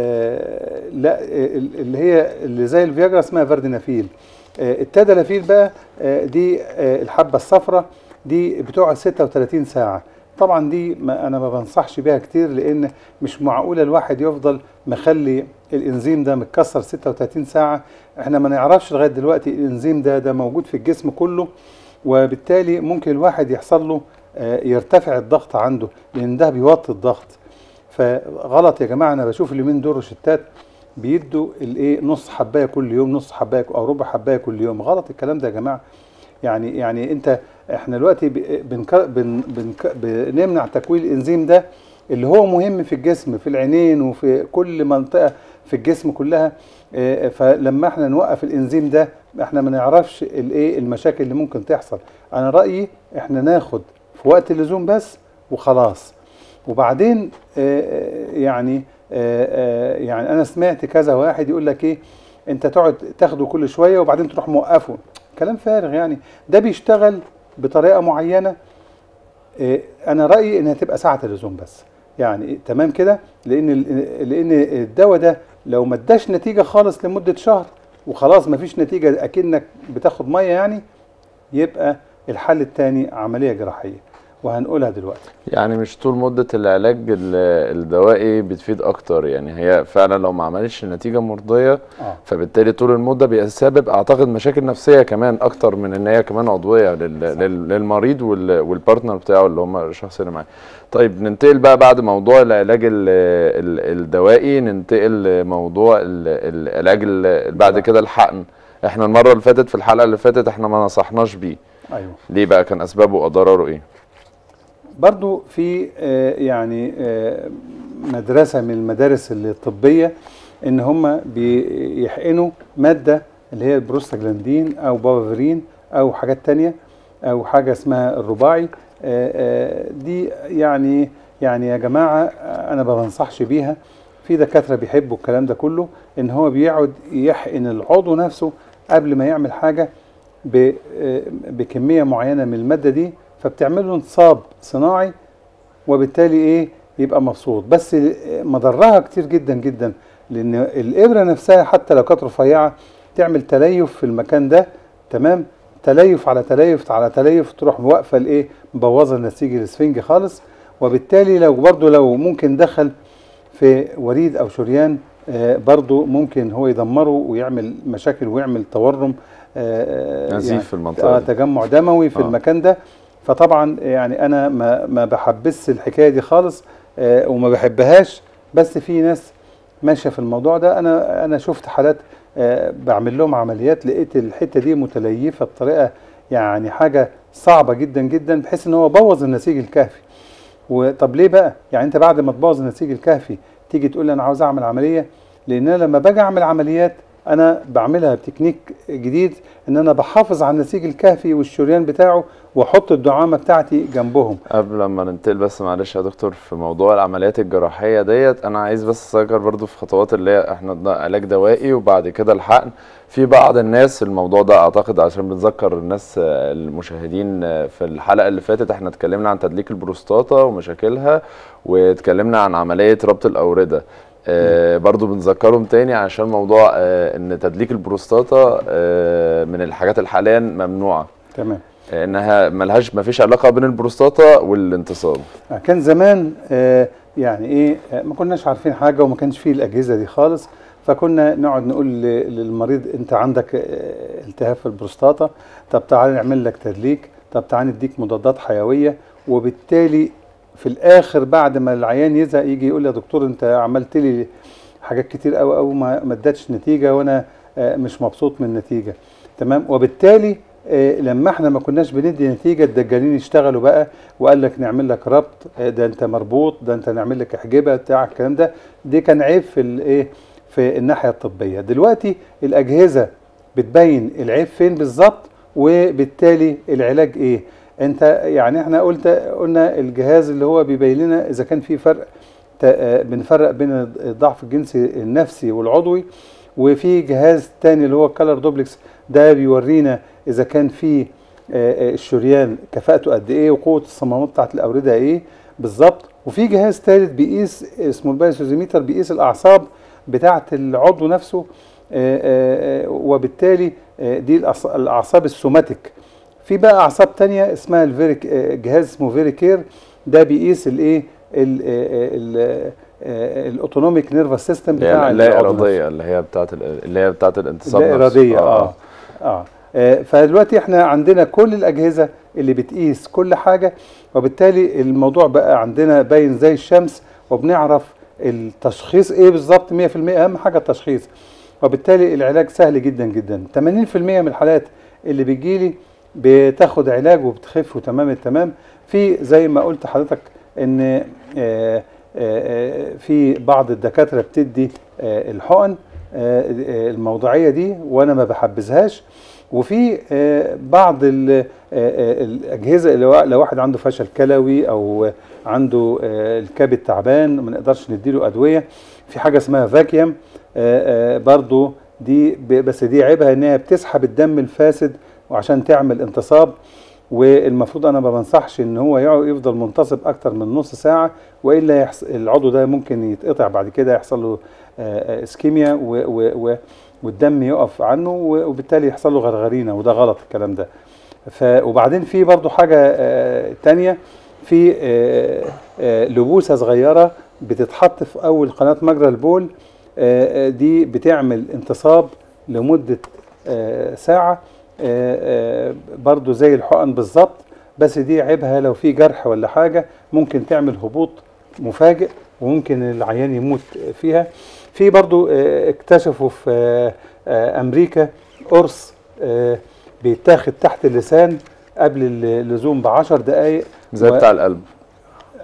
S3: آه، لا آه، اللي هي اللي زي الفياجرا اسمها فاردينافيل آه، التدلافيل بقى آه، دي آه، الحبه الصفراء دي بتقعد 36 ساعه طبعا دي ما انا ما بنصحش بيها كتير لان مش معقوله الواحد يفضل مخلي الانزيم ده متكسر 36 ساعه احنا ما نعرفش لغايه دلوقتي الانزيم ده ده موجود في الجسم كله وبالتالي ممكن الواحد يحصل له آه، يرتفع الضغط عنده لان ده بيوطي الضغط فغلط يا جماعه انا بشوف اليومين دول روشتات بيدوا الايه نص حبايه كل يوم نص حبايه او ربع حبايه كل يوم غلط الكلام ده يا جماعه يعني يعني انت احنا دلوقتي ب- بنك بن بنك بنمنع تكوين الانزيم ده اللي هو مهم في الجسم في العينين وفي كل منطقه في الجسم كلها اه، فلما احنا نوقف الانزيم ده احنا ما نعرفش الايه المشاكل اللي ممكن تحصل انا رايي احنا ناخد في وقت اللزوم بس وخلاص وبعدين اه، اه، يعني اه، اه، يعني انا سمعت كذا واحد يقول لك ايه انت تقعد تاخده كل شويه وبعدين تروح موقفه كلام فارغ يعني ده بيشتغل بطريقه معينه إيه، انا رايي انها تبقى ساعه اللزوم بس يعني إيه، تمام كده لان ال- لان الدواء ده لو ما اداش نتيجه خالص لمده شهر وخلاص ما فيش نتيجه اكنك بتاخد ميه يعني يبقى الحل الثاني عمليه جراحيه وهنقولها دلوقتي
S2: يعني مش طول مدة العلاج ال- الدوائي بتفيد أكتر يعني هي فعلا لو ما عملتش نتيجة مرضية
S3: اه
S2: فبالتالي طول المدة بيسبب أعتقد مشاكل نفسية كمان أكتر من إن هي كمان عضوية لل- لل- للمريض وال- والبارتنر بتاعه اللي هم الشخص اللي معاه. طيب ننتقل بقى بعد موضوع العلاج ال- ال- الدوائي ننتقل لموضوع ال- العلاج ال- بعد كده الحقن. احنا المرة اللي فاتت في الحلقة اللي فاتت احنا ما نصحناش بيه.
S3: ايوه
S2: ليه بقى كان أسبابه وأضراره إيه؟
S3: برضو في آه، يعني آه، مدرسة من المدارس الطبية ان هم بيحقنوا مادة اللي هي البروستاجلاندين او بافرين او حاجات تانية او حاجة اسمها الرباعي آه، آه، دي يعني يعني يا جماعة آه، انا ما بنصحش بيها في دكاترة بيحبوا الكلام ده كله ان هو بيقعد يحقن العضو نفسه قبل ما يعمل حاجة ب- آه، بكمية معينة من المادة دي فبتعمل له انتصاب صناعي وبالتالي ايه يبقى مبسوط بس مضرها كتير جدا جدا لان الابره نفسها حتى لو كانت رفيعه تعمل تليف في المكان ده تمام تليف على تليف على تليف تروح واقفه الايه مبوظه النسيج الاسفنجي خالص وبالتالي لو برضو لو ممكن دخل في وريد او شريان آه، برضو ممكن هو يدمره ويعمل مشاكل ويعمل تورم آه، آه،
S2: نزيف في المنطقة
S3: آه
S2: دي.
S3: تجمع دموي في
S2: آه.
S3: المكان ده فطبعا يعني انا ما ما بحبس الحكايه دي خالص آه، وما بحبهاش بس في ناس ماشيه في الموضوع ده انا انا شفت حالات آه، بعمل لهم عمليات لقيت الحته دي متليفه بطريقه يعني حاجه صعبه جدا جدا بحيث ان هو بوظ النسيج الكهفي وطب ليه بقى يعني انت بعد ما تبوظ النسيج الكهفي تيجي تقول لي انا عاوز اعمل عمليه لان انا لما باجي اعمل عمليات انا بعملها بتكنيك جديد ان انا بحافظ على النسيج الكهفي والشريان بتاعه واحط الدعامه بتاعتي جنبهم
S2: قبل ما ننتقل بس معلش يا دكتور في موضوع العمليات الجراحية ديت أنا عايز بس أذكر برضو في خطوات اللي هي إحنا ده علاج دوائي وبعد كده الحقن في بعض الناس الموضوع ده أعتقد عشان بنذكر الناس آه، المشاهدين آه، في الحلقة اللي فاتت إحنا اتكلمنا عن تدليك البروستاتا ومشاكلها واتكلمنا عن عملية ربط الأوردة آه برضو بنذكرهم تاني عشان موضوع آه ان تدليك البروستاتا آه من الحاجات اللي حاليا ممنوعه
S3: تمام
S2: انها ملهاش مفيش علاقه بين البروستاتا والانتصاب
S3: كان زمان آه، يعني ايه آه، ما كناش عارفين حاجه وما كانش فيه الاجهزه دي خالص فكنا نقعد نقول ل- للمريض انت عندك آه، التهاب في البروستاتا طب تعالى نعمل لك تدليك طب تعالى نديك مضادات حيويه وبالتالي في الاخر بعد ما العيان يزهق يجي يقول لي يا دكتور انت عملت لي حاجات كتير قوي قوي ما ما ادتش نتيجه وانا آه، مش مبسوط من النتيجه تمام وبالتالي آه، لما احنا ما كناش بندي نتيجه الدجالين يشتغلوا بقى وقال لك نعمل لك ربط آه، ده انت مربوط ده انت نعمل لك احجبه بتاع الكلام ده دي كان عيب في الايه في الناحيه الطبيه دلوقتي الاجهزه بتبين العيب فين بالظبط وبالتالي العلاج ايه انت يعني احنا قلت قلنا الجهاز اللي هو بيبين لنا اذا كان في فرق ت- آه، بنفرق بين الضعف الجنسي النفسي والعضوي وفي جهاز تاني اللي هو الكالر دوبلكس ده بيورينا اذا كان في آه، آه، الشريان كفاءته قد ايه وقوه الصمامات بتاعت الاورده ايه بالظبط وفي جهاز ثالث بيقيس اسمه البايوسيزيمتر بيقيس الاعصاب بتاعت العضو نفسه آه، آه، آه، وبالتالي آه، دي الأعص- الاعصاب السوماتيك في بقى اعصاب تانية اسمها الفيريك آه، جهاز اسمه فيريكير ده بيقيس الايه الاوتونوميك نيرفس سيستم
S2: اللي هي
S3: بتاع
S2: اللا
S3: العضو نفسه.
S2: اراديه اللي هي بتاعت ال- اللي هي بتاعت الانتصاب
S3: لا
S2: نفسه.
S3: إرادية آه. آه. آه. فدلوقتي احنا عندنا كل الأجهزة اللي بتقيس كل حاجة وبالتالي الموضوع بقى عندنا باين زي الشمس وبنعرف التشخيص ايه بالظبط 100% أهم حاجة التشخيص وبالتالي العلاج سهل جدا جدا 80% من الحالات اللي بتجيلي بتاخد علاج وبتخف وتمام التمام في زي ما قلت حضرتك ان آه، آه، آه، في بعض الدكاترة بتدي آه، الحقن آه، آه، الموضوعيه دي وانا ما بحبذهاش وفي آه، بعض ال- آه، آه، الاجهزه اللي وا- لو واحد عنده فشل كلوي او عنده آه، الكبد تعبان ما نقدرش نديله ادويه في حاجه اسمها فاكيوم آه، آه، برضو دي ب- بس دي عيبها ان هي بتسحب الدم الفاسد وعشان تعمل انتصاب والمفروض انا ما بنصحش ان هو يقعد- يفضل منتصب اكتر من نص ساعه والا يحص... العضو ده ممكن يتقطع بعد كده يحصل له آه، آه، اسكيميا و... و... و... والدم يقف عنه و- وبالتالي يحصل له غرغرينه وده غلط الكلام ده ف... وبعدين في برضو حاجه آه، تانية في آه، آه، لبوسه صغيره بتتحط في اول قناه مجرى البول آه، آه، دي بتعمل انتصاب لمده آه، ساعه آه، آه، برضو زي الحقن بالظبط بس دي عيبها لو في جرح ولا حاجه ممكن تعمل هبوط مفاجئ وممكن العيان يموت فيها في برضو آه، اكتشفوا في آه، آه، امريكا قرص آه، بيتاخد تحت اللسان قبل اللزوم بعشر دقايق
S2: زي
S3: و-
S2: بتاع القلب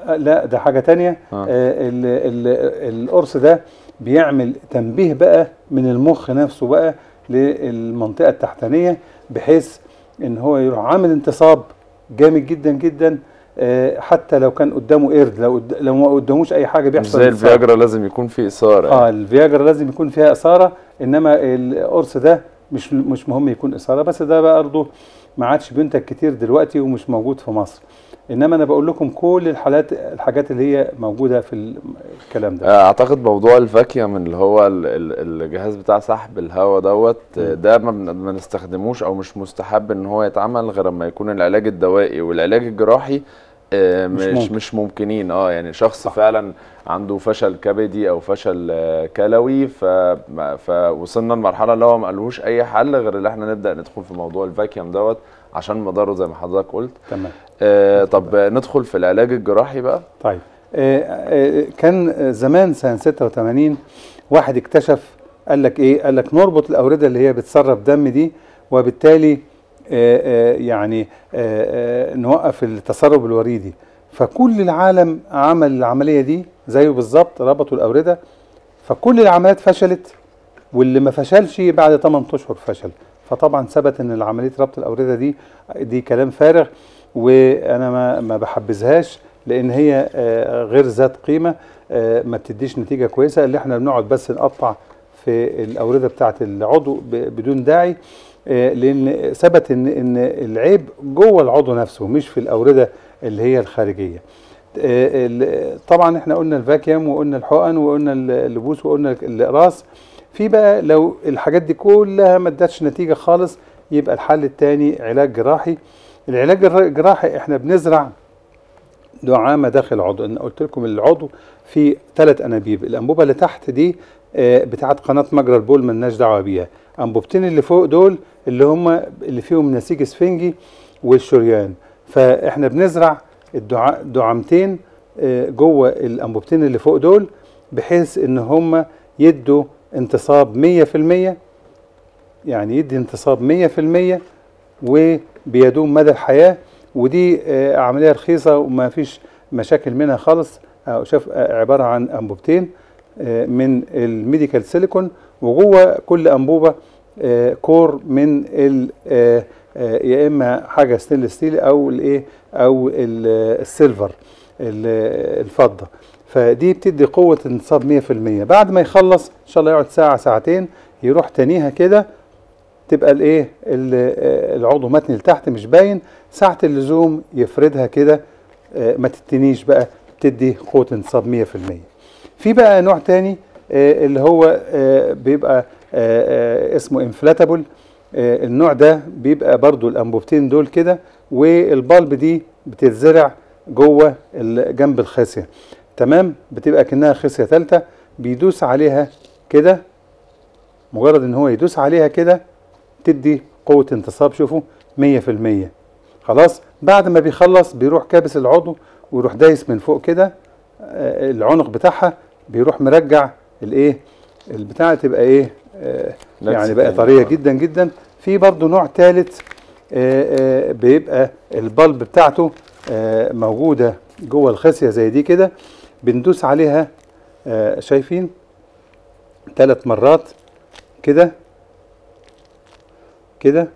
S3: آه، لا ده حاجه تانية
S2: آه.
S3: آه ال ال القرص ده بيعمل تنبيه بقى من المخ نفسه بقى للمنطقه التحتانيه بحيث ان هو يروح عامل انتصاب جامد جدا جدا آه حتى لو كان قدامه قرد لو قد- لو ما قداموش اي حاجه
S2: مش
S3: بيحصل
S2: زي
S3: انتصاب.
S2: الفياجرا لازم يكون في اثاره
S3: اه
S2: يعني.
S3: الفياجرا لازم يكون فيها اثاره انما القرص ده مش مش مهم يكون اثاره بس ده برضه ما عادش بينتج كتير دلوقتي ومش موجود في مصر انما انا بقول لكم كل الحالات الحاجات اللي هي موجوده في ال- الكلام ده
S2: اعتقد موضوع الفاكيوم اللي هو ال- ال- الجهاز بتاع سحب الهواء دوت ده ما بن- ما نستخدموش او مش مستحب ان هو يتعمل غير لما يكون العلاج الدوائي والعلاج الجراحي آه،
S3: مش
S2: مش
S3: ممكن.
S2: مش ممكنين اه يعني شخص فعلا عنده فشل كبدي او فشل آه، كلوي ف ما- فوصلنا لمرحله اللي هو ما قالهوش اي حل غير اللي احنا نبدا ندخل في موضوع الفاكيوم دوت عشان مضاره زي ما حضرتك قلت
S3: تمام
S2: آه طب ندخل في العلاج الجراحي بقى
S3: طيب آه، آه، كان زمان سنه 86 واحد اكتشف قال لك ايه قال لك نربط الاورده اللي هي بتسرب دم دي وبالتالي آه، آه، يعني آه، آه، نوقف التسرب الوريدي فكل العالم عمل العمليه دي زيه بالظبط ربطوا الاورده فكل العمليات فشلت واللي ما فشلش بعد 8 اشهر فشل فطبعا ثبت ان عمليه ربط الاورده دي دي كلام فارغ وانا ما ما بحبذهاش لان هي آه، غير ذات قيمه آه، ما بتديش نتيجه كويسه اللي احنا بنقعد بس نقطع في الاورده بتاعه العضو ب- بدون داعي آه، لان ثبت ان ان العيب جوه العضو نفسه مش في الاورده اللي هي الخارجيه آه، ال- طبعا احنا قلنا الفاكيوم وقلنا الحقن وقلنا ال- اللبوس وقلنا الاقراص في بقى لو الحاجات دي كلها ما ادتش نتيجه خالص يبقى الحل الثاني علاج جراحي العلاج الر- الجراحي احنا بنزرع دعامه داخل العضو انا قلت لكم العضو فيه ثلاث انابيب الانبوبه اللي تحت دي آه، بتاعت قناه مجرى البول ملناش دعوه بيها انبوبتين اللي فوق دول اللي هم اللي فيهم نسيج اسفنجي والشريان فاحنا بنزرع الدعا- دعامتين آه، جوه الانبوبتين اللي فوق دول بحيث ان هم يدوا انتصاب 100% يعني يدي انتصاب 100% وبيدوم مدى الحياة ودي آه، عملية رخيصة وما فيش مشاكل منها خالص آه، شوف آه، عبارة عن أنبوبتين آه، من الميديكال سيليكون وجوه كل أنبوبة آه، كور من ال آه، آه، يا إما حاجة ستينلس ستيل أو الإيه أو ال- آه، السيلفر ال- الفضة فدي بتدي قوة انتصاب 100% بعد ما يخلص إن شاء الله يقعد ساعة ساعتين يروح تانيها كده تبقى الايه ال- آه، العضو متني لتحت مش باين ساعة اللزوم يفردها كده آه، ما تتنيش بقى تدي قوة انتصاب 100% في بقى نوع تاني آه، اللي هو آه، بيبقى آه، آه، اسمه انفلاتابل النوع ده بيبقى برضو الانبوبتين دول كده والبلب دي بتتزرع جوه ال- جنب الخاسيه تمام بتبقى كأنها خاسيه ثالثه بيدوس عليها كده مجرد ان هو يدوس عليها كده تدي قوة انتصاب شوفوا 100% خلاص بعد ما بيخلص بيروح كابس العضو ويروح دايس من فوق كده آه، العنق بتاعها بيروح مرجع الايه البتاعة تبقى ايه آه،
S2: نفس
S3: يعني بقى
S2: التاني.
S3: طرية
S2: آه.
S3: جدا جدا في برضو نوع ثالث بيبقى البلب بتاعته آه، موجودة جوه الخاسية زي دي كده بندوس عليها آه، شايفين ثلاث مرات كده كده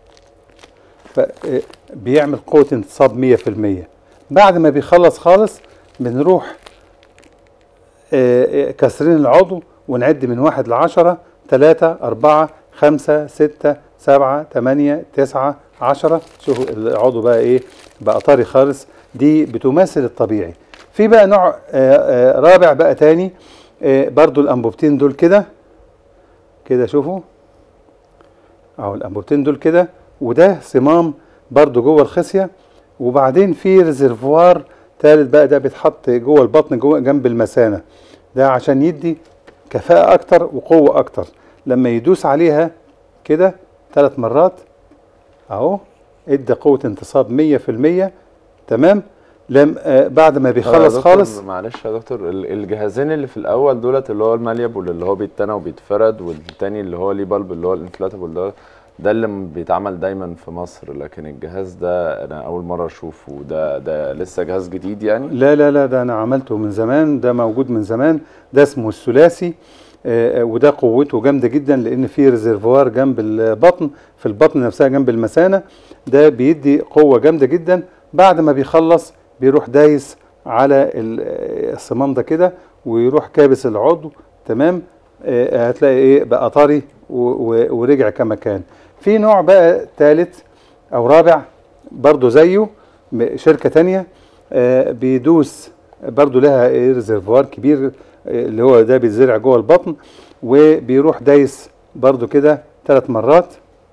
S3: فبيعمل قوة انتصاب 100% بعد ما بيخلص خالص بنروح آه، آه، كسرين العضو ونعد من واحد لعشرة تلاتة أربعة خمسة ستة سبعة تمانية تسعة عشرة شوفوا العضو بقى إيه بقى طري خالص دي بتماثل الطبيعي في بقى نوع آه، آه، رابع بقى تاني آه، برضو الأنبوبتين دول كده كده شوفوا اهو الانبوبتين دول كده وده صمام برضو جوه الخصيه وبعدين في ريزرفوار تالت بقى ده بيتحط جوه البطن جوه جنب المثانه ده عشان يدي كفاءه اكتر وقوه اكتر لما يدوس عليها كده ثلاث مرات اهو ادى قوه انتصاب 100% تمام لم آه بعد ما
S2: طب يا
S3: بيخلص
S2: دكتور،
S3: خالص
S2: معلش يا دكتور ال- الجهازين اللي في الاول دولت اللي هو الماليابل اللي هو بيتنى وبيتفرد والتاني اللي هو ليه بلب اللي هو الانفلاتابل ده ده اللي م- بيتعمل دايما في مصر لكن الجهاز ده انا اول مره اشوفه ده ده لسه جهاز جديد يعني
S3: لا لا لا ده انا عملته من زمان ده موجود من زمان ده اسمه الثلاثي آه، آه، وده قوته جامده جدا لان في ريزرفوار جنب البطن في البطن نفسها جنب المثانه ده بيدي قوه جامده جدا بعد ما بيخلص بيروح دايس على ال- آه، الصمام ده كده ويروح كابس العضو تمام آه، هتلاقي ايه بقى طري و- و- ورجع كما كان في نوع بقى ثالث او رابع برضو زيه م- شركه تانية آه، بيدوس برضو لها إيه ريزرفوار كبير آه، اللي هو ده بيتزرع جوه البطن وبيروح دايس برضو كده ثلاث مرات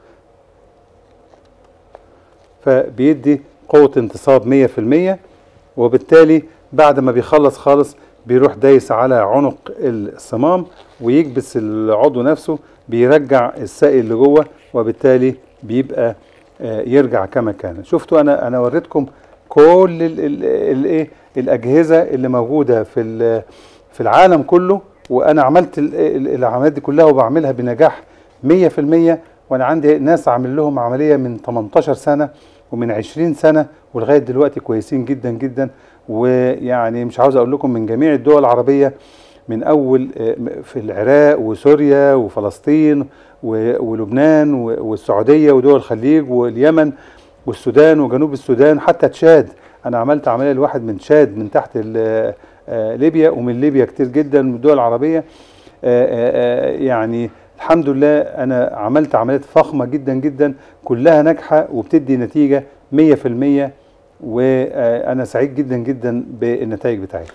S3: فبيدي قوة انتصاب 100% وبالتالي بعد ما بيخلص خالص بيروح دايس على عنق الصمام ويكبس العضو نفسه بيرجع السائل اللي جوه وبالتالي بيبقى آه، يرجع كما كان شفتوا انا انا وريتكم كل ال- ال- ال- ايه الاجهزه اللي موجوده في ال- في العالم كله وانا عملت ال- ال- العمليات دي كلها وبعملها بنجاح 100% وانا عندي ناس عامل لهم عمليه من 18 سنه ومن 20 سنه ولغايه دلوقتي كويسين جدا جدا ويعني مش عاوز اقول لكم من جميع الدول العربيه من اول آه، م- في العراق وسوريا وفلسطين و- ولبنان و- والسعوديه ودول الخليج واليمن والسودان وجنوب السودان حتى تشاد انا عملت عمليه لواحد من تشاد من تحت ال- آه، ليبيا ومن ليبيا كتير جدا من الدول العربيه آه، آه، آه، يعني الحمد لله انا عملت عمليات فخمه جدا جدا كلها ناجحه وبتدي نتيجه 100% وانا سعيد جدا جدا بالنتائج بتاعتها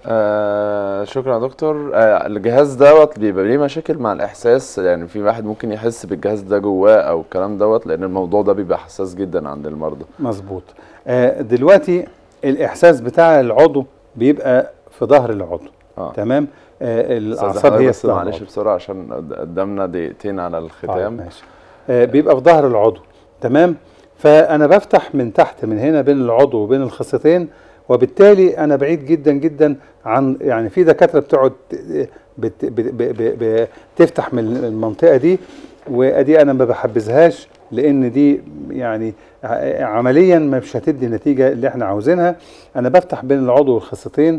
S2: آه شكرا يا دكتور آه الجهاز دوت بيبقى ليه مشاكل مع الاحساس يعني في واحد ممكن يحس بالجهاز ده جواه او الكلام دوت لان الموضوع ده بيبقى حساس جدا عند المرضى
S3: مظبوط آه، دلوقتي الاحساس بتاع العضو بيبقى في ظهر العضو
S2: اه
S3: تمام آه،
S2: أستاذ
S3: الاعصاب
S2: حضرتك
S3: هي
S2: بس
S3: في ظهر
S2: معلش
S3: العضو.
S2: بسرعه عشان قد- قدامنا دقيقتين على
S3: آه،
S2: الختام
S3: ماشي آه، بيبقى في ظهر العضو تمام فانا بفتح من تحت من هنا بين العضو وبين الخصيتين وبالتالي انا بعيد جدا جدا عن يعني في دكاتره بتقعد بت بت ب ب ب تفتح من المنطقه دي وادي انا ما بحبذهاش لان دي يعني ع- عمليا مش هتدي النتيجه اللي احنا عاوزينها انا بفتح بين العضو والخصيتين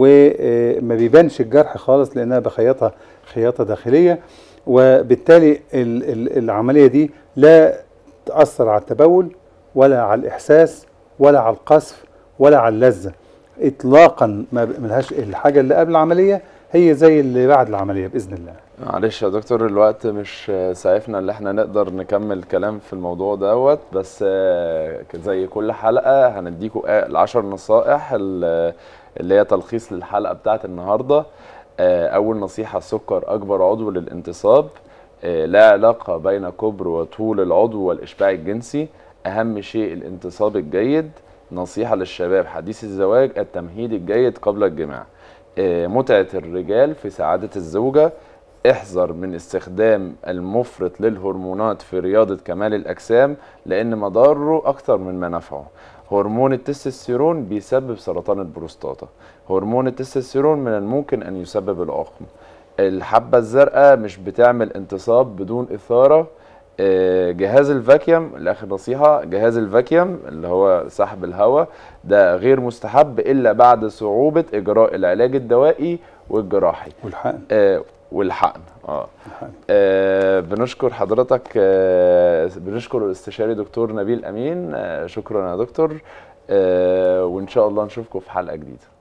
S3: وما بيبانش الجرح خالص لانها بخيطها خياطه داخليه وبالتالي ال- ال- العمليه دي لا تاثر على التبول ولا على الاحساس ولا على القذف ولا على اللذه اطلاقا ما ب- ملهاش الحاجه اللي قبل العمليه هي زي اللي بعد العمليه باذن الله
S2: معلش يا دكتور الوقت مش سعفنا اللي احنا نقدر نكمل كلام في الموضوع دوت بس آه، زي كل حلقة هنديكوا آه، العشر نصائح ال- اللي هي تلخيص للحلقة بتاعت النهاردة آه، أول نصيحة السكر أكبر عضو للانتصاب آه، لا علاقة بين كبر وطول العضو والإشباع الجنسي أهم شيء الانتصاب الجيد نصيحة للشباب حديث الزواج التمهيد الجيد قبل الجماع آه، متعة الرجال في سعادة الزوجة احذر من استخدام المفرط للهرمونات في رياضة كمال الأجسام لأن مضاره أكتر من منافعه هرمون التستوستيرون بيسبب سرطان البروستاتا هرمون التستوستيرون من الممكن أن يسبب العقم الحبة الزرقاء مش بتعمل انتصاب بدون إثارة آه، جهاز الفاكيوم الاخر نصيحه جهاز الفاكيوم اللي هو سحب الهواء ده غير مستحب الا بعد صعوبه اجراء العلاج الدوائي والجراحي
S3: والحقن
S2: آه والحقن اه
S3: الحقن.
S2: آه بنشكر حضرتك آه بنشكر الاستشاري دكتور نبيل امين آه شكرا يا دكتور آه وان شاء الله نشوفكم في حلقه جديده